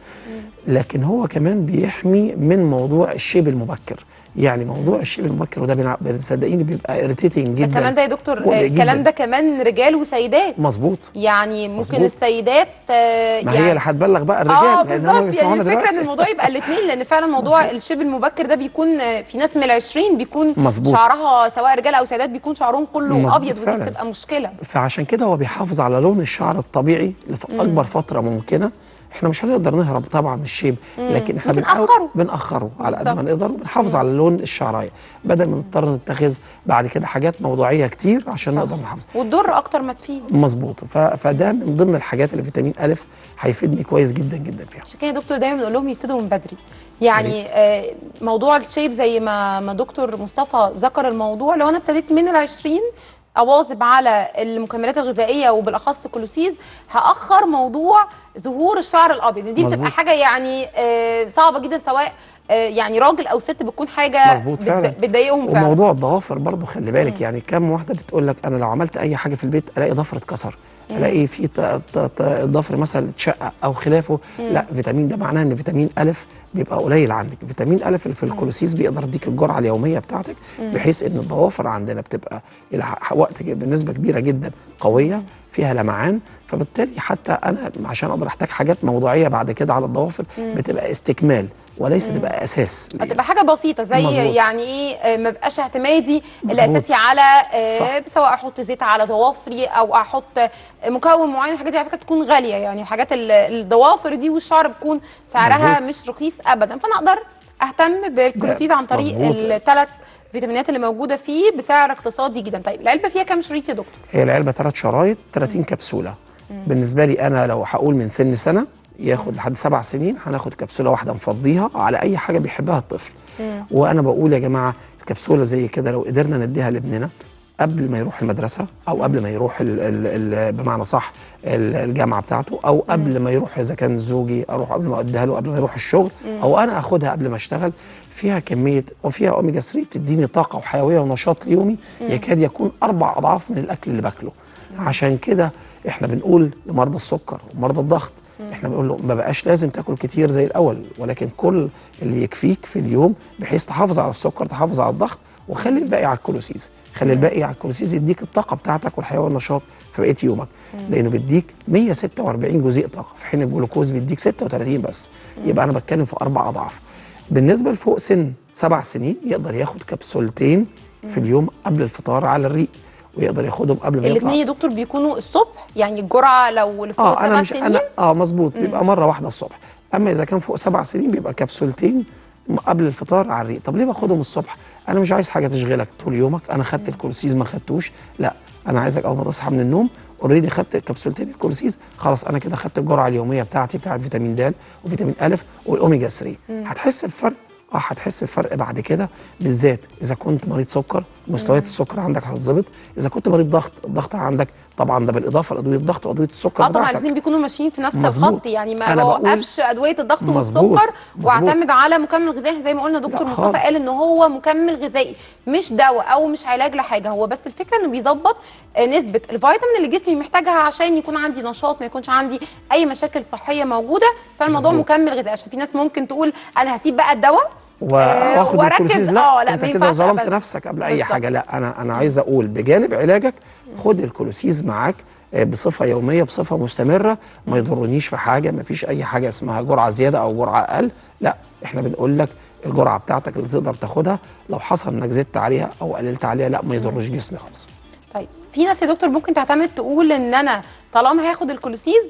لكن هو كمان بيحمي من موضوع الشيب المبكر يعني موضوع الشيب المبكر وده بنع- صدقيني بيبقى اريتيتنج ده جدا كمان ده يا دكتور مقلق آه، الكلام جداً. ده كمان رجال وسيدات مظبوط يعني ممكن مظبوط. السيدات آه، ما يعني هي اللي هتبلغ بقى الرجال اه لان هم بالظبط يعني بيسمعونا الفكره ان دلوقتي الموضوع يبقى الاثنين لان فعلا موضوع مظبوط. الشيب المبكر ده بيكون آه، في ناس من العشرين بيكون مظبوط. شعرها سواء رجال او سيدات بيكون شعرهم كله مظبوط ابيض ودي فعلاً. بتبقى مشكله فعشان كده هو بيحافظ على لون الشعر الطبيعي لأكبر فترة ممكنة احنا مش هنقدر نهرب طبعا من الشيب لكن احنا بس بنحاول- بنأخره. بنأخره على قد ما بالظبط. نقدر وبنحافظ على لون الشعرايه بدل ما نضطر نتخذ بعد كده حاجات موضوعيه كتير عشان نقدر نحافظ والضر اكتر ما تفيد مظبوط ف- فده من ضمن الحاجات اللي فيتامين أ هيفيدني كويس جدا جدا فيها عشان كده يا دكتور دايما بنقول لهم يبتدوا من بدري يعني آه موضوع الشيب زي ما ما دكتور مصطفى ذكر الموضوع لو انا ابتديت من ال 20 اواظب على المكملات الغذائيه وبالاخص كلوسيز هاخر موضوع ظهور الشعر الابيض دي بتبقى مظبوط. حاجه يعني آه صعبه جدا سواء آه يعني راجل او ست بتكون حاجه مظبوط بت- فعلا. بتضايقهم فعلا وموضوع الضوافر برضو خلي بالك يعني كم واحده بتقول لك انا لو عملت اي حاجه في البيت الاقي ضفر اتكسر الاقي في ط- ط- ط- الضفر مثلا اتشقق او خلافه لا فيتامين ده معناه ان فيتامين أ بيبقى قليل عندك فيتامين أ اللي في الكولوسيس بيقدر يديك الجرعه اليوميه بتاعتك بحيث ان الضوافر عندنا بتبقى الى ح- وقت ج- بنسبه كبيره جدا قويه فيها لمعان فبالتالي حتى انا عشان اقدر احتاج حاجات موضوعيه بعد كده على الضوافر بتبقى استكمال وليس تبقى اساس ليا. هتبقى حاجه بسيطه زي مظبوط. يعني ايه آه، ما بقاش اعتمادي مظبوط. الاساسي على آه، صح. سواء احط زيت على ضوافري او احط آه، مكون معين الحاجات دي على فكره بتكون غاليه يعني حاجات ال- الضوافر دي والشعر بتكون سعرها مظبوط. مش رخيص ابدا فانا اقدر اهتم بالكلوسيز عن طريق مظبوط. الثلاث فيتامينات اللي موجوده فيه بسعر اقتصادي جدا طيب العلبه فيها كام شريط يا دكتور هي العلبه ثلاث شرايط 30 كبسوله بالنسبه لي انا لو هقول من سن سنه ياخد لحد سبع سنين هناخد كبسوله واحده نفضيها على اي حاجه بيحبها الطفل وانا بقول يا جماعه الكبسوله زي كده لو قدرنا نديها لابننا قبل ما يروح المدرسه او قبل ما يروح ال ال ال بمعنى صح ال- الجامعه بتاعته او قبل ما يروح اذا كان زوجي اروح قبل ما اديها له قبل ما يروح الشغل او انا اخدها قبل ما اشتغل فيها كميه وفيها اوميجا 3 بتديني طاقه وحيويه ونشاط يومي يكاد يكون اربع اضعاف من الاكل اللي باكله عشان كده احنا بنقول لمرضى السكر ومرضى الضغط احنا بنقول له ما بقاش لازم تاكل كتير زي الاول ولكن كل اللي يكفيك في اليوم بحيث تحافظ على السكر تحافظ على الضغط وخلي الباقي على الكولوسيز خلي الباقي على الكولوسيز يديك الطاقه بتاعتك والحيويه والنشاط في بقيه يومك لانه بيديك 146 جزيء طاقه في حين الجلوكوز بيديك 36 بس يبقى انا بتكلم في اربع اضعاف بالنسبه لفوق سن سبع سنين يقدر ياخد كبسولتين في اليوم قبل الفطار على الريق ويقدر ياخدهم قبل ما يطلع الاثنين يا دكتور بيكونوا الصبح يعني الجرعه لو لفوق اه انا سبع مش سنين انا اه مظبوط بيبقى مره واحده الصبح اما اذا كان فوق سبع سنين بيبقى كبسولتين م- قبل الفطار على الريق طب ليه باخدهم الصبح انا مش عايز حاجه تشغلك طول يومك انا خدت الكولوسيز ما خدتوش لا انا عايزك اول ما تصحى من النوم اوريدي خدت كبسولتين الكولوسيز خلاص انا كده خدت الجرعه اليوميه بتاعتي بتاعت فيتامين د وفيتامين ا والاوميجا 3 هتحس بفرق اه هتحس بفرق بعد كده بالذات اذا كنت مريض سكر مستويات السكر عندك هتتظبط اذا كنت مريض ضغط الضغط عندك طبعا ده بالاضافه لادويه الضغط وادويه السكر اه طبعا بتاعتك الاثنين بيكونوا ماشيين في نفس مظبوط. الخط يعني ما أنا بقول- بوقفش ادويه الضغط مظبوط. والسكر مظبوط. واعتمد على مكمل غذائي زي ما قلنا دكتور لا مصطفى خالص. قال ان هو مكمل غذائي مش دواء او مش علاج لحاجه هو بس الفكره انه بيظبط آه، نسبه الفيتامين اللي جسمي محتاجها عشان يكون عندي نشاط ما يكونش عندي اي مشاكل صحيه موجوده فالموضوع مظبوط. مكمل غذائي عشان في ناس ممكن تقول انا هسيب بقى الدواء و- آه، واخد وأركز- الكولوسيز آه، لا, لا، انت ما كده ينفعش ظلمت أبداً. نفسك قبل اي بالظبط. حاجه لا انا انا عايز اقول بجانب علاجك خد الكولوسيز معاك آه، بصفه يوميه بصفه مستمره ما يضرنيش في حاجه ما فيش اي حاجه اسمها جرعه زياده او جرعه اقل لا احنا بنقول لك الجرعه بتاعتك اللي تقدر تاخدها لو حصل انك زدت عليها او قللت عليها لا ما يضرش جسمي خالص طيب في ناس يا دكتور ممكن تعتمد تقول ان انا طالما هاخد الكولوسيز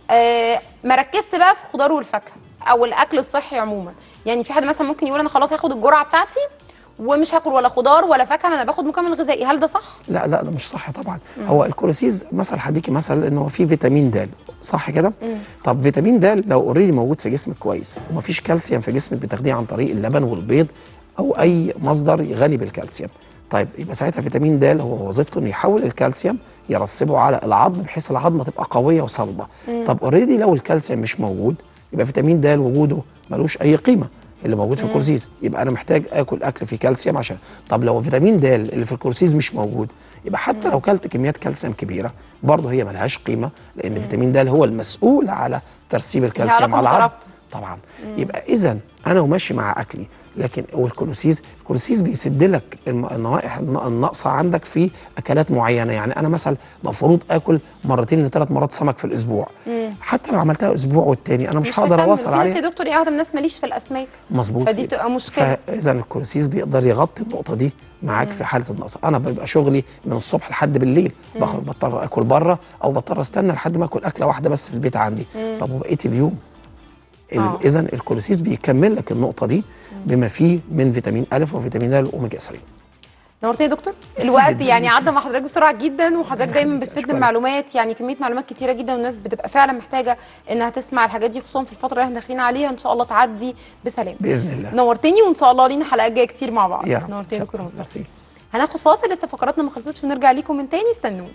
آه ما ركزت بقى في الخضار والفاكهه او الاكل الصحي عموما يعني في حد مثلا ممكن يقول انا خلاص هاخد الجرعه بتاعتي ومش هاكل ولا خضار ولا فاكهه انا باخد مكمل غذائي هل ده صح لا لا ده مش صح طبعا هو الكولوسيز مثلا هديكي مثل ان هو فيه فيتامين د صح كده طب فيتامين د لو اوريدي موجود في جسمك كويس ومفيش كالسيوم في جسمك بتاخديه عن طريق اللبن والبيض او اي مصدر غني بالكالسيوم طيب يبقى ساعتها فيتامين د هو وظيفته انه يحول الكالسيوم يرسبه على العظم بحيث العظمه تبقى قويه وصلبه طب اوريدي لو الكالسيوم مش موجود يبقى فيتامين د وجوده ملوش اي قيمه اللي موجود في الكورسيز يبقى انا محتاج اكل اكل فيه كالسيوم عشان طب لو فيتامين د اللي في الكورسيز مش موجود يبقى حتى لو كلت كميات كالسيوم كبيره برضه هي ملهاش قيمه لان فيتامين د هو المسؤول على ترسيب الكالسيوم علاقة على العظم مترابطة. طبعا يبقى اذا انا وماشي مع اكلي لكن والكولوسيز الكولوسيز بيسد لك الم- النوائح الن- الناقصه عندك في اكلات معينه يعني انا مثلا مفروض اكل مرتين لثلاث مرات سمك في الاسبوع حتى لو عملتها اسبوع والتاني انا مش, هقدر هكمل. اوصل في ناس عليها يا دكتور يا واحده الناس ماليش في الاسماك مظبوط فدي بتبقى مشكله فاذا الكولوسيز بيقدر يغطي النقطه دي معاك في حاله النقص انا بيبقى شغلي من الصبح لحد بالليل بخرج بضطر اكل بره او بضطر استنى لحد ما اكل اكله واحده بس في البيت عندي طب وبقيه اليوم آه. اذا الكولوسيس بيكمل لك النقطه دي بما فيه من فيتامين ا وفيتامين د واوميجا 3 نورتني يا دكتور ميرسي الوقت جداً. يعني عدى مع حضرتك بسرعه جدا وحضرتك دايما بتفيدنا أشكرك. بمعلومات يعني كميه معلومات كتيره جدا والناس بتبقى فعلا محتاجه انها تسمع الحاجات دي خصوصا في الفتره اللي احنا داخلين عليها ان شاء الله تعدي بسلام باذن الله نورتني وان شاء الله لينا حلقات جايه كتير مع بعض يا رب نورتني يا دكتور شكراً. مصطفى ميرسي. هناخد فاصل لسه فقراتنا ما خلصتش ونرجع ليكم من تاني استنونا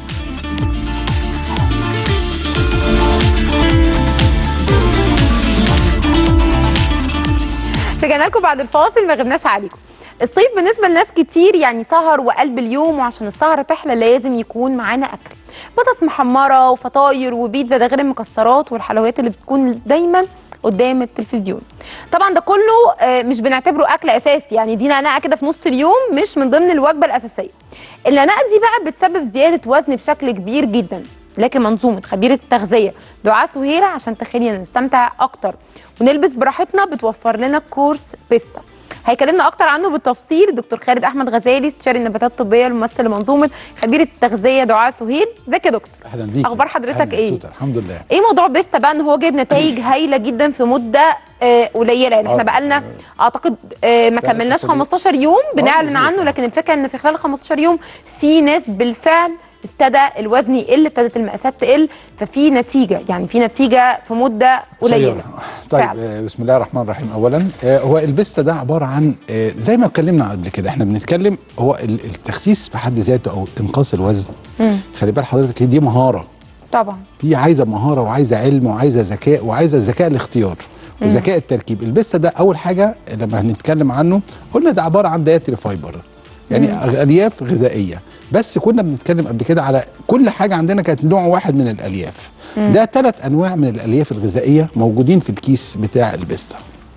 رجعنا لكم بعد الفاصل ما غبناش عليكم الصيف بالنسبه لناس كتير يعني سهر وقلب اليوم وعشان السهره تحلى لازم يكون معانا اكل بطاطس محمره وفطاير وبيتزا ده غير المكسرات والحلويات اللي بتكون دايما قدام التلفزيون طبعا ده كله آه، مش بنعتبره اكل اساسي يعني دي نقنقه كده في نص اليوم مش من ضمن الوجبه الاساسيه النقنقه دي بقى بتسبب زياده وزن بشكل كبير جدا لكن منظومه خبيره التغذيه دعاء سهيره عشان تخلينا نستمتع اكتر ونلبس براحتنا بتوفر لنا كورس بيستا هيكلمنا اكتر عنه بالتفصيل دكتور خالد احمد غزالي استشاري النباتات الطبيه الممثل لمنظومه خبير التغذيه دعاء سهيل ازيك يا دكتور اهلا بيك أخبار حضرتك إيه؟ الحمد لله ايه موضوع بيستا بقى ان هو جايب نتائج هايله جدا في مده آه، قليله يعني احنا آه، بقالنا اعتقد آه، ما بقالنا كملناش فترة دي. 15 يوم بنعلن مظبوط. عنه لكن الفكره ان في خلال 15 يوم في ناس بالفعل ابتدى الوزن يقل ابتدت المقاسات تقل ففي نتيجه يعني في نتيجه في مده قليله قصيرة. طيب فعلا. آه، بسم الله الرحمن الرحيم اولا آه، هو البيستا ده عباره عن آه، زي ما اتكلمنا قبل كده احنا بنتكلم هو ال- التخسيس في حد ذاته او انقاص الوزن خلي بال حضرتك هي دي مهاره طبعا في عايزه مهاره وعايزه علم وعايزه ذكاء وعايزه ذكاء الاختيار وذكاء التركيب البيستا ده اول حاجه لما هنتكلم عنه قلنا ده عباره عن دايتري فايبر يعني الياف غذائيه بس كنا بنتكلم قبل كده على كل حاجه عندنا كانت نوع واحد من الالياف ده ثلاث انواع من الالياف الغذائيه موجودين في الكيس بتاع البيستا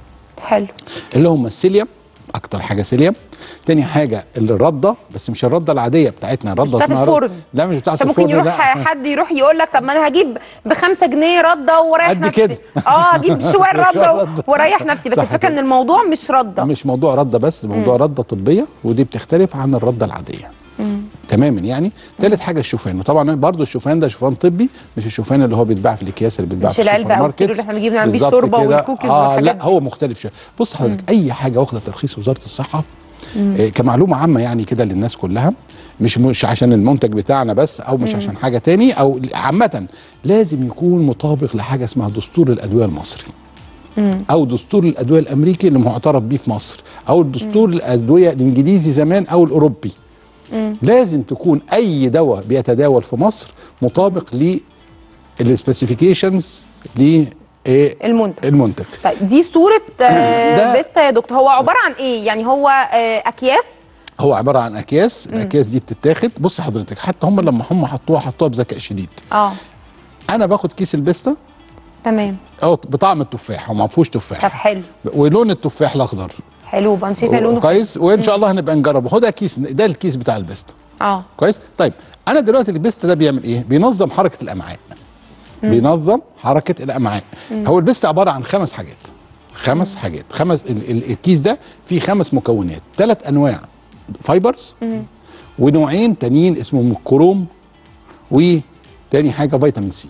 حلو اللي هم السيليوم اكتر حاجه سيليوم تاني حاجه الرده بس مش الرده العاديه بتاعتنا الرده بتاعت اسمها الفرن. رده لا مش بتاعت عشان ممكن الفرن يروح لا. حد يروح يقول لك طب ما انا هجيب بخمسة جنيه رده ورايح قد نفسي كده. اه اجيب شويه رده رده. ورايح نفسي بس صح الفكره كده. ان الموضوع مش رده مش موضوع رده بس ده موضوع رده طبيه ودي بتختلف عن الرده العاديه تماما يعني ثالث حاجه الشوفان وطبعا برضو الشوفان ده شوفان طبي مش الشوفان اللي هو بيتباع في الاكياس اللي بيتباع مش في العلبة السوبر أو ماركت الكيلو اللي احنا بنجيب نعمل بيه بالظبط الشوربة كده. والكوكيز اه والحاجات لا دي. هو مختلف شويه بص حضرتك اي حاجه واخده ترخيص وزاره الصحه آه كمعلومه عامه يعني كده للناس كلها مش مش عشان المنتج بتاعنا بس او مش عشان حاجه تاني او عامه لازم يكون مطابق لحاجه اسمها دستور الادويه المصري او دستور الادويه الامريكي اللي معترف بيه في مصر او دستور الادويه الانجليزي زمان او الاوروبي لازم تكون اي دواء بيتداول في مصر مطابق للسبيسيفيكيشنز ل إيه المنتج المنتج طيب دي صوره آه ده- بيستا يا دكتور هو عباره عن ايه يعني هو آه اكياس هو عباره عن اكياس الاكياس دي بتتاخد بص حضرتك حتى هم لما هم حطوها حطوها بذكاء شديد اه انا باخد كيس البيستا تمام او بطعم التفاح هو ما فيهوش طب تفاح حلو ولون التفاح الاخضر حلو بقى شايفه لونه كويس وان شاء الله هنبقى نجربه هو ده كيس ده الكيس بتاع البيستا اه كويس طيب انا دلوقتي البيست ده بيعمل ايه بينظم حركه الامعاء بينظم حركه الامعاء هو البيست عباره عن خمس حاجات خمس حاجات خمس ال ال الكيس ده فيه خمس مكونات ثلاث انواع فايبرز ونوعين تانيين اسمهم الكروم وتاني حاجه فيتامين سي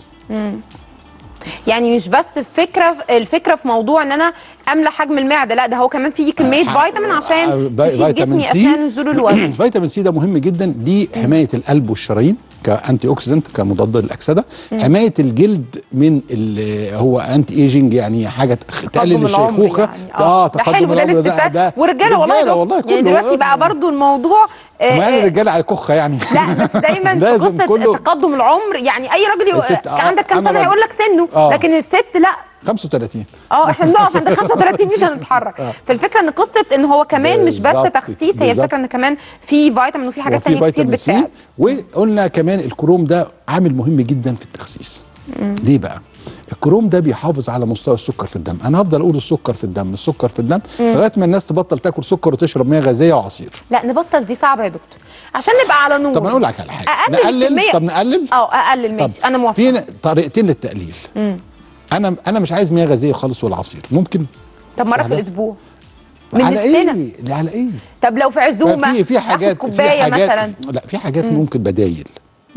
يعني مش بس الفكره الفكره في موضوع ان انا املى حجم المعده لا ده هو كمان فيه كميه ح- فيتامين آه، عشان في- تفيد فيتامين جسمي سي. اثناء نزول الوزن فيتامين سي ده مهم جدا لحمايه القلب والشرايين كانتي اوكسيدنت كمضاد للاكسده حمايه الجلد من ال- هو انتي ايجنج يعني حاجه تخ- تقلل تقدم العمر الشيخوخه يعني. اه ده تقدم حلو ده العمر للستات ورجاله والله رجالة ده. والله يعني كله. دلوقتي بقى برضو الموضوع آه، ما آه، الرجاله على كخه يعني لا بس دايما في لازم قصه كله- تقدم العمر يعني اي راجل يو... الست- آه، عندك كام أنا سنه راجل. هيقول لك سنه آه. لكن الست لا 35 اه احنا بنقف عند 35 مش هنتحرك فالفكره ان قصه ان هو كمان مش بس بالظبط، تخسيس هي بالظبط. الفكره ان كمان في فيتامين وفي حاجات وفي ثانيه كتير فيتامين سي بتساعد وقلنا كمان الكروم ده عامل مهم جدا في التخسيس ليه بقى الكروم ده بيحافظ على مستوى السكر في الدم انا هفضل اقول السكر في الدم السكر في الدم لغايه ما الناس تبطل تاكل سكر وتشرب مياه غازيه وعصير لا نبطل دي صعبه يا دكتور عشان نبقى على نور طب انا اقول لك على حاجه أقلل نقلل الكمية. طب نقلل اه اقلل ماشي طب انا موافقه في ن- طريقتين للتقليل انا انا مش عايز مياه غازيه خالص ولا عصير ممكن طب مره في سهلة. الاسبوع من على نفسنا ايه لا، على ايه طب لو في عزومه في في آخد حاجات في كوبايه حاجات مثلا لا في حاجات ممكن بدايل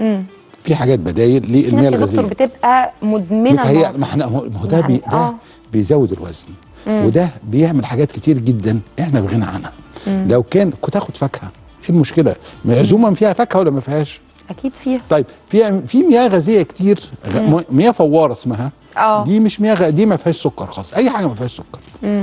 في حاجات بدايل في ناس للمياه يا دكتور الغازيه بتبقى مدمنه هي نار. ما احنا ما هو ده يعني بي ده آه. بيزود الوزن وده بيعمل حاجات كتير جدا احنا بغنى عنها لو كان كنت تاخد فاكهه ايه المشكله عزومه فيها فاكهه ولا ما فيهاش اكيد فيها طيب في في مياه غازيه كتير غ... مياه فواره اسمها اه. دي مش مياه غ... دي ما فيهاش سكر خالص اي حاجه ما فيهاش سكر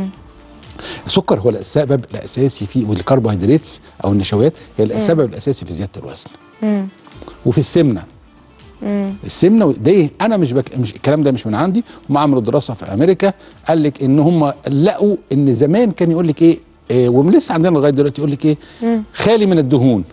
السكر هو السبب الاساسي في والكربوهيدرات او النشويات هي السبب الاساسي في زياده الوزن وفي السمنه السمنه ده ايه انا مش, بك... مش الكلام ده مش من عندي هم عملوا دراسه في امريكا قال لك ان هم لقوا ان زمان كان يقول لك ايه, إيه ولسه عندنا لغايه دلوقتي يقول لك ايه خالي من الدهون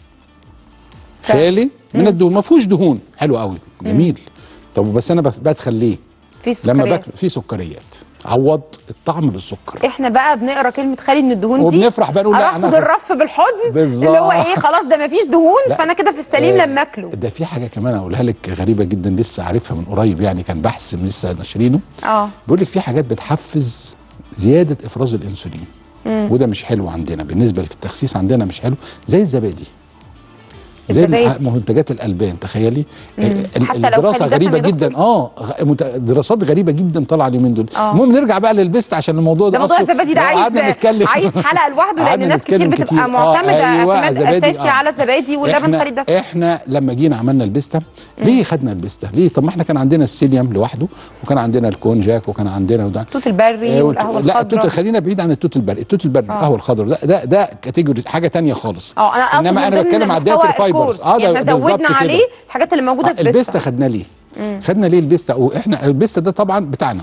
فعلا. خالي من الدهون ما فيهوش دهون حلو قوي جميل طب بس انا بس بدخل ليه في لما سكريات. باكل في سكريات عوض الطعم بالسكر احنا بقى بنقرا كلمه خالي من الدهون دي وبنفرح بقى نقول لا اخد أنا- الرف بالحضن بالظبط. اللي هو ايه خلاص ده مفيش دهون لا. فانا كده في السليم آه، لما اكله ده في حاجه كمان اقولها لك غريبه جدا لسه عارفها من قريب يعني كان بحث لسه ناشرينه اه بيقول لك في حاجات بتحفز زياده افراز الانسولين وده مش حلو عندنا بالنسبه في التخسيس عندنا مش حلو زي الزبادي زي الزبادي. الع- منتجات الالبان تخيلي آه، ال- حتى لو الدراسه كان غريبه دسم يا جدا اه غ- مت- دراسات غريبه جدا طالعه اليومين دول آه. المهم نرجع بقى للبست عشان الموضوع ده ده موضوع أصله الزبادي ده لو عايز قعدنا نتكلم عايز حلقه لوحده لان قعدنا ناس كتير نتكلم بتبقى آه، معتمده أيوة، اعتماد زبادي، اساسي آه. على الزبادي واللبن خالي الدسم احنا لما جينا عملنا البيستا ليه خدنا البيستا ليه طب ما احنا كان عندنا السيليوم لوحده وكان عندنا الكونجاك وكان عندنا وده التوت البري آه، والقهوه لا التوت الخضراء خلينا بعيد عن التوت البري التوت البري القهوه الخضراء ده ده ده كاتيجوري حاجه تانية خالص اه انا اقصد انما من انا ضمن بتكلم على محتوى الدايتري فايبرز الكورس. يعني احنا بالظبط زودنا كده. عليه الحاجات اللي موجوده آه، في البيستا بيستا خدنا ليه خدنا ليه البيستا واحنا البيستا ده طبعا بتاعنا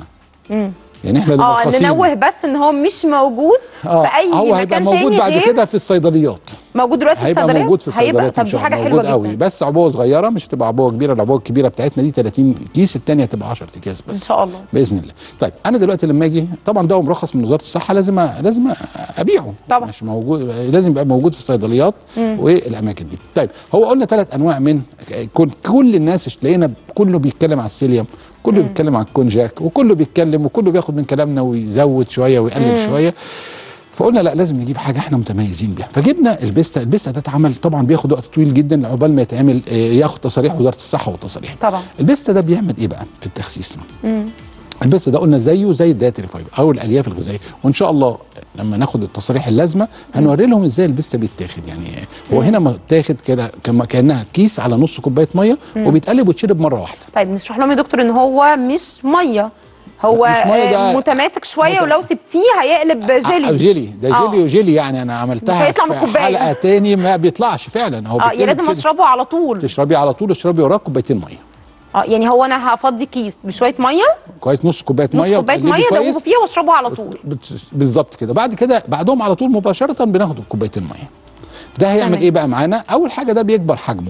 يعني احنا اللي اه مرخصينه. ننوه بس ان هو مش موجود اه في اي هو هيبقى مكان موجود تاني بعد غير كده في الصيدليات موجود دلوقتي في هيبقى الصيدليه موجود في هيبقى الصيدليات طب ان دي شاء حاجه الله حلوه موجود قوي جدا بس عبوه صغيره مش هتبقى عبوه كبيره العبوه الكبيره بتاعتنا دي 30 كيس الثانيه هتبقى 10 اكياس ان بس شاء الله باذن الله طيب انا دلوقتي لما اجي طبعا ده مرخص من وزاره الصحه لازم أ- لازم ابيعه طبعا. مش موجود لازم يبقى موجود في الصيدليات والاماكن دي طيب هو قلنا ثلاث انواع من كل, كل الناس تلاقينا كله بيتكلم على السيليوم كله بيتكلم على الكونجاك وكله بيتكلم وكله بياخد من كلامنا ويزود شويه ويقلل شويه فقلنا لا لازم نجيب حاجه احنا متميزين بيها فجبنا البيستا البيستا ده اتعمل طبعا بياخد وقت طويل جدا عقبال ما يتعمل آه، ياخد تصاريح وزاره الصحه والتصاريح طبعا. البيستا ده بيعمل ايه بقى في التخسيس البيستا ده قلنا زيه زي الدايتري فايبر او الالياف الغذائيه وان شاء الله لما ناخد التصاريح اللازمه هنوري لهم ازاي البيستا بيتاخد يعني هو هنا متاخد كده كما كانها كيس على نص كوبايه ميه وبيتقلب ويتشرب مره واحده طيب نشرح لهم يا دكتور ان هو مش ميه هو مش مية ده- آه، متماسك شويه مت- ولو سبتيه هيقلب آه، جيلي جيلي ده آه. جيلي وجيلي يعني انا عملتها مش هيطلع من في الكوباية. حلقه تاني ما بيطلعش فعلا هو اه بيتقلب يا لازم كده. اشربه على طول تشربي على طول اشربي وراه كوبايتين ميه اه يعني هو انا هفضي كيس بشويه ميه كويس نص كوبايه نص ميه كوبايه وتقلبي ميه كويس. ادوبه فيها واشربه على طول بت- بالظبط كده بعد كده بعدهم على طول مباشره بناخد كوبايتين ميه ده هيعمل تمام. ايه بقى معانا اول حاجه ده بيكبر حجمه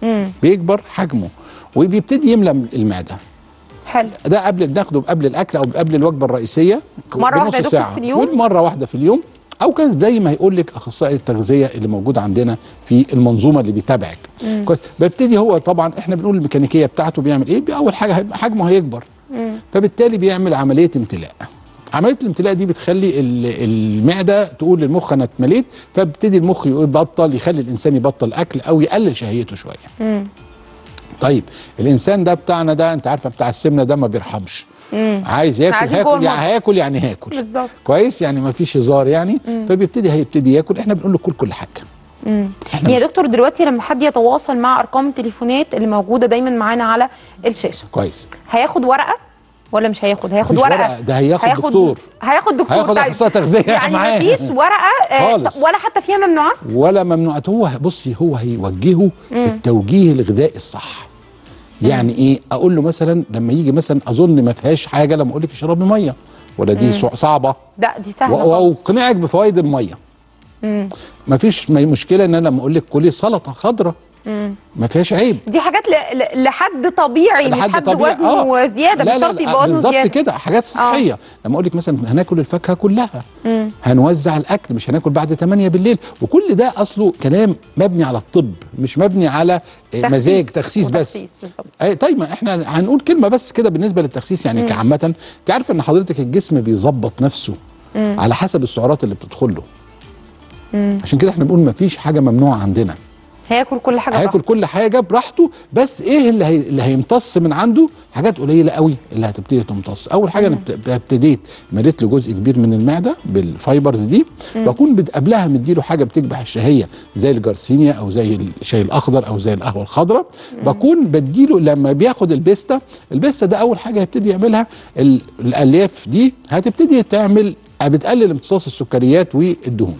بيكبر حجمه وبيبتدي يملى المعده حلو ده قبل بناخده قبل الاكل او قبل الوجبه الرئيسيه مرة بنص واحدة يا دكتور ساعة. في اليوم؟ مره واحده في اليوم او كان زي ما هيقول لك اخصائي التغذيه اللي موجود عندنا في المنظومه اللي بيتابعك كويس بيبتدي هو طبعا احنا بنقول الميكانيكيه بتاعته بيعمل ايه اول حاجه هيبقى حجمه هيكبر فبالتالي بيعمل عمليه امتلاء عمليه الامتلاء دي بتخلي ال- المعده تقول للمخ انا اتمليت فبتدي المخ يقول بطل يخلي الانسان يبطل اكل او يقلل شهيته شويه طيب الانسان ده بتاعنا ده انت عارفه بتاع السمنه ده ما بيرحمش عايز ياكل عايزين جوه هاكل يعني المطبخ. هاكل يعني هاكل بالظبط. كويس يعني ما فيش هزار يعني فبيبتدي هيبتدي ياكل احنا بنقول له كل كل حاجه احنا يا مش- دكتور دلوقتي لما حد يتواصل مع ارقام التليفونات اللي موجوده دايما معانا على الشاشه كويس هياخد ورقه ولا مش هياخد هياخد مفيش ورقه ورقة، ده هياخد دكتور. هياخد دكتور هياخد طيب. أخصائي تغذية يعني معاه. مفيش ورقه آه، خالص. ولا حتى فيها ممنوعات ولا ممنوعات هو بصي هو هيوجهه التوجيه الغذائي الصح يعني ايه اقول له مثلا لما يجي مثلا اظن ما فيهاش حاجه لما اقول لك اشربي ميه ولا دي صع- صعبه لا دي سهله و- خالص واقنعك بفوائد الميه ما فيش م- مشكله ان انا لما اقول لك كلي سلطه خضراء ما فيهاش عيب دي حاجات ل... ل... لحد طبيعي مش حد طبيعي. وزنه آه. زياده لا مش لا شرط لا يبقى وزنه بالظبط زياده كده حاجات صحيه لما اقول لك مثلا هناكل الفاكهه كلها هنوزع الاكل مش هناكل بعد 8 بالليل وكل ده اصله كلام مبني على الطب مش مبني على آه، تخسيس مزاج تخسيس بس وتخسيس بالظبط. أي طيب ما احنا هنقول كلمه بس كده بالنسبه للتخسيس يعني كعامه انت عارفه ان حضرتك الجسم بيظبط نفسه على حسب السعرات اللي بتدخل له عشان كده احنا بنقول ما فيش حاجه ممنوعه عندنا هياكل كل حاجه هياكل براحته. كل حاجه براحته بس ايه اللي, هي اللي هيمتص من عنده حاجات قليله قوي اللي هتبتدي تمتص اول حاجه انا بت- ابتديت مليت له جزء كبير من المعده بالفايبرز دي بكون بد- قبلها مديله حاجه بتكبح الشهيه زي الجارسينيا او زي الشاي الاخضر او زي القهوه الخضراء بكون بديله لما بياخد البيستا البيستا ده اول حاجه هيبتدي يعملها ال- الالياف دي هتبتدي تعمل بتقلل امتصاص السكريات والدهون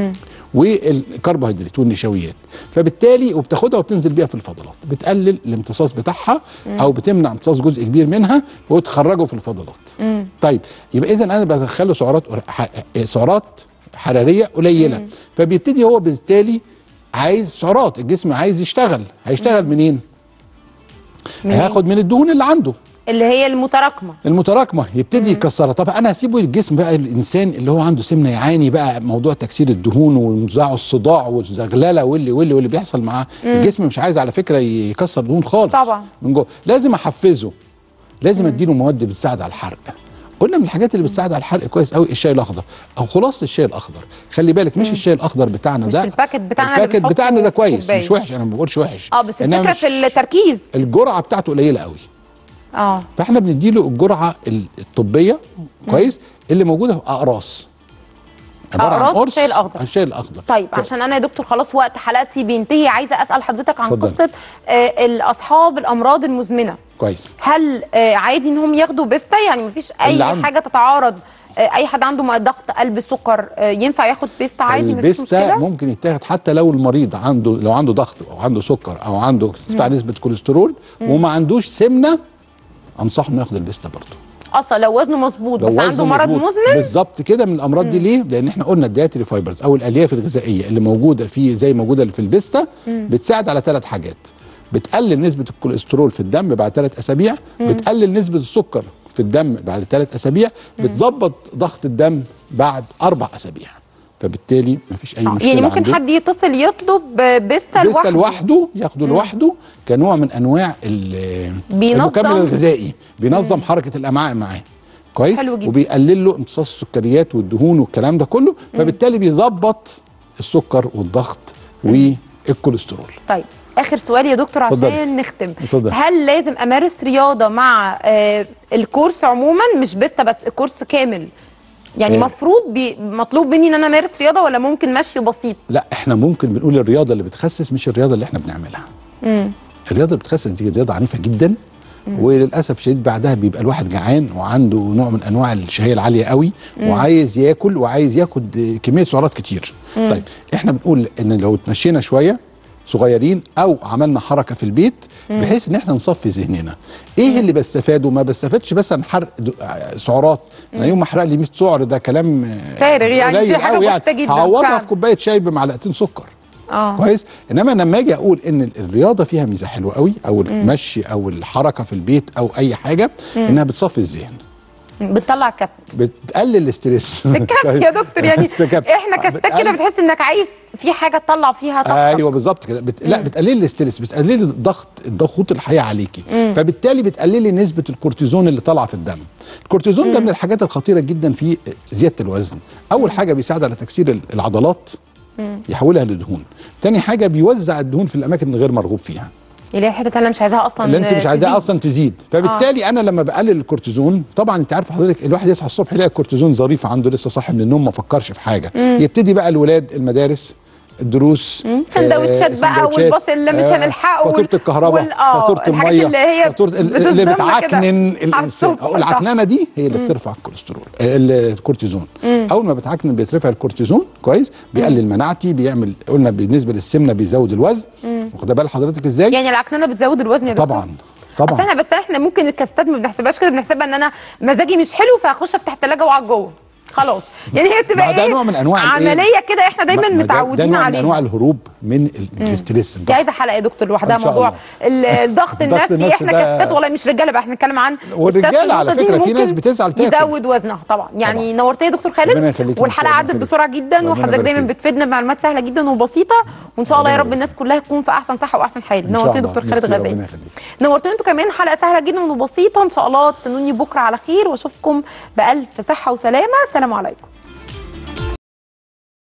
والكربوهيدرات والنشويات فبالتالي وبتاخدها وبتنزل بيها في الفضلات بتقلل الامتصاص بتاعها او بتمنع امتصاص جزء كبير منها وتخرجه في الفضلات طيب يبقى اذا انا بدخله سعرات قر- ح- سعرات حراريه قليله فبيبتدي هو بالتالي عايز سعرات الجسم عايز يشتغل هيشتغل منين منين؟ هياخد من الدهون اللي عنده اللي هي المتراكمه المتراكمه يبتدي يكسرها طب انا هسيبه الجسم بقى الانسان اللي هو عنده سمنه يعاني بقى موضوع تكسير الدهون ونزاع الصداع والزغلله واللي واللي واللي بيحصل معاه الجسم مش عايز على فكره يكسر دهون خالص طبعا. من جوه لازم احفزه لازم اديله مواد بتساعد على الحرق قلنا من الحاجات اللي بتساعد على الحرق كويس قوي الشاي الاخضر او خلاصه الشاي الاخضر خلي بالك مش الشاي الاخضر بتاعنا مش ده الباكت بتاعنا اللي الباكت بنحطه بتاعنا ده في كويس كوباية. مش وحش انا ما بقولش وحش اه بس إنما الفكره مش- في التركيز الجرعه بتاعته قليله قوي اه فاحنا بنديله الجرعه ال- الطبيه كويس اللي موجوده في اقراص عباره عن أقراص قرص الشاي الأخضر. الشاي الاخضر طيب عشان انا يا دكتور خلاص وقت حلقتي بينتهي عايزه اسال حضرتك عن اتفضل. قصه آه الاصحاب الامراض المزمنه كويس هل آه عادي ان هم ياخدوا بيستا يعني مفيش اي اللي عنده- حاجه تتعارض آه اي حد عنده م- ضغط قلب سكر آه ينفع ياخد بيستا عادي مفيش البيستا مشكله ممكن يتاخد حتى لو المريض عنده لو عنده ضغط او عنده سكر او عنده ارتفاع نسبه كوليسترول وما عندوش سمنه انصح انه ياخد البيستا برضه اصلا لو وزنه مظبوط لو بس عنده وزنه مرض مظبوط. مزمن بالظبط كده من الامراض دي ليه؟ لان احنا قلنا الدياتري فايبرز او الالياف الغذائيه اللي موجوده في زي موجوده اللي في البيستا بتساعد على ثلاث حاجات بتقلل نسبه الكوليسترول في الدم بعد ثلاث اسابيع بتقلل نسبه السكر في الدم بعد ثلاث اسابيع بتظبط ضغط الدم بعد اربع اسابيع فبالتالي مفيش اي مشكله يعني ممكن عنده. حد يتصل يطلب بيستا بيستا لوحده لوحده ياخده لوحده كنوع من انواع ال- بينظم- المكمل الغذائي بينظم حركه الامعاء معاه كويس حلو جدا. وبيقلل له امتصاص السكريات والدهون والكلام ده كله فبالتالي بيظبط السكر والضغط والكوليسترول طيب اخر سؤال يا دكتور اتفضلي. عشان نختم اتفضل. هل لازم امارس رياضه مع آه الكورس عموما مش بيستا بس الكورس كامل يعني آه. مفروض بي مطلوب مني ان انا امارس رياضه ولا ممكن مشي بسيط لا احنا ممكن بنقول الرياضه اللي بتخسس مش الرياضه اللي احنا بنعملها الرياضه اللي بتخسس دي رياضه عنيفه جدا وللاسف شديد بعدها بيبقى الواحد جعان وعنده نوع من انواع الشهيه العاليه قوي وعايز ياكل وعايز ياخد كميه سعرات كتير طيب احنا بنقول ان لو اتمشينا شويه صغيرين او عملنا حركه في البيت بحيث ان احنا نصفي ذهننا ايه اللي بستفاده ما بستفادش بس عن حرق د- سعرات انا يوم ما احرق لي 100 سعر ده كلام آه، فارغ يعني، قليل دي حاجة قوي بسيطة جدا هعوضها فعلا. في كوبايه شاي بمعلقتين سكر اه كويس انما لما اجي اقول ان الرياضه فيها ميزه حلوه قوي او المشي او الحركه في البيت او اي حاجه انها بتصفي الذهن بتطلع كبت بتقلل الاستريس الكبت يا دكتور يعني الكبت. احنا كستات كده بتقلل- بتحس انك عايز في حاجه تطلع فيها طاقتك ايوه بالظبط كده بت... لا بتقللي الاستريس بتقللي الضغط ضغوط الحياه عليكي فبالتالي بتقللي نسبه الكورتيزون اللي طالعه في الدم الكورتيزون ده من الحاجات الخطيره جدا في زياده الوزن اول حاجه بيساعد على تكسير ال- العضلات يحولها لدهون تاني حاجه بيوزع الدهون في الاماكن الغير مرغوب فيها اللي هي الحته اللي انا مش عايزاها اصلا اللي انت مش عايزاه تزيد. اصلا تزيد فبالتالي انا لما بقلل الكورتيزون طبعا انت عارف حضرتك الواحد يصحى الصبح يلاقي الكورتيزون ظريف عنده لسه صاحي من النوم ما فكرش في حاجه يبتدي بقى الولاد المدارس الدروس سندوتشات بقى سندوتشات، والباص اللي مش هنلحقه فاتوره وال- الكهرباء وال- آه، فاتوره الحاجات الميه اللي هي فاتوره ال- اللي بتصدمنا بتعكنن كده على الانسان الصبح، أو صح. العكننه دي هي اللي بترفع الكوليسترول آه، الكورتيزون اول ما بتعكنن بيترفع الكورتيزون كويس بيقلل مناعتي بيعمل قلنا بالنسبه للسمنه بيزود الوزن واخد بال حضرتك ازاي يعني العكننه بتزود الوزن يا دكتور طبعا اصل طبعا احنا بس احنا ممكن الكاستات ما بنحسبهاش كده بنحسبها ان انا مزاجي مش حلو فهخش افتح الثلاجه واقعد جوه خلاص يعني هي بتبقى ما ده ايه نوع من أنواع الإيه؟ عمليه كده احنا دايما ما- ما ده- متعودين ده نوع من عليها انواع الهروب من ال- الاستريس دي الضغط. عايزه حلقه يا دكتور لوحدها إن شاء موضوع الله. ال- الضغط النفسي النفسي احنا ده- كاستات والله مش رجاله بقى احنا بنتكلم عن والرجالة الستات في على النقطة دي فكرة في ممكن ناس بتزعل تاكل. يزود وزنها طبعا يعني نورتي يا دكتور ربنا خالد يخليك إن والحلقه شاء الله. عدت بسرعه جدا ربنا وحضرتك يبارك دايما فيك. بتفيدنا بمعلومات سهله جدا وبسيطه وان شاء الله يا ربنا رب الناس كلها تكون في احسن صحه واحسن حال إن شاء نورتي يا الله. دكتور خالد ميرسي، غزالي ربنا يخليك. نورتوا انتوا كمان حلقه سهله جدا وبسيطه ان شاء الله تستنوني بكره على خير واشوفكم بالف صحه وسلامه سلام عليكم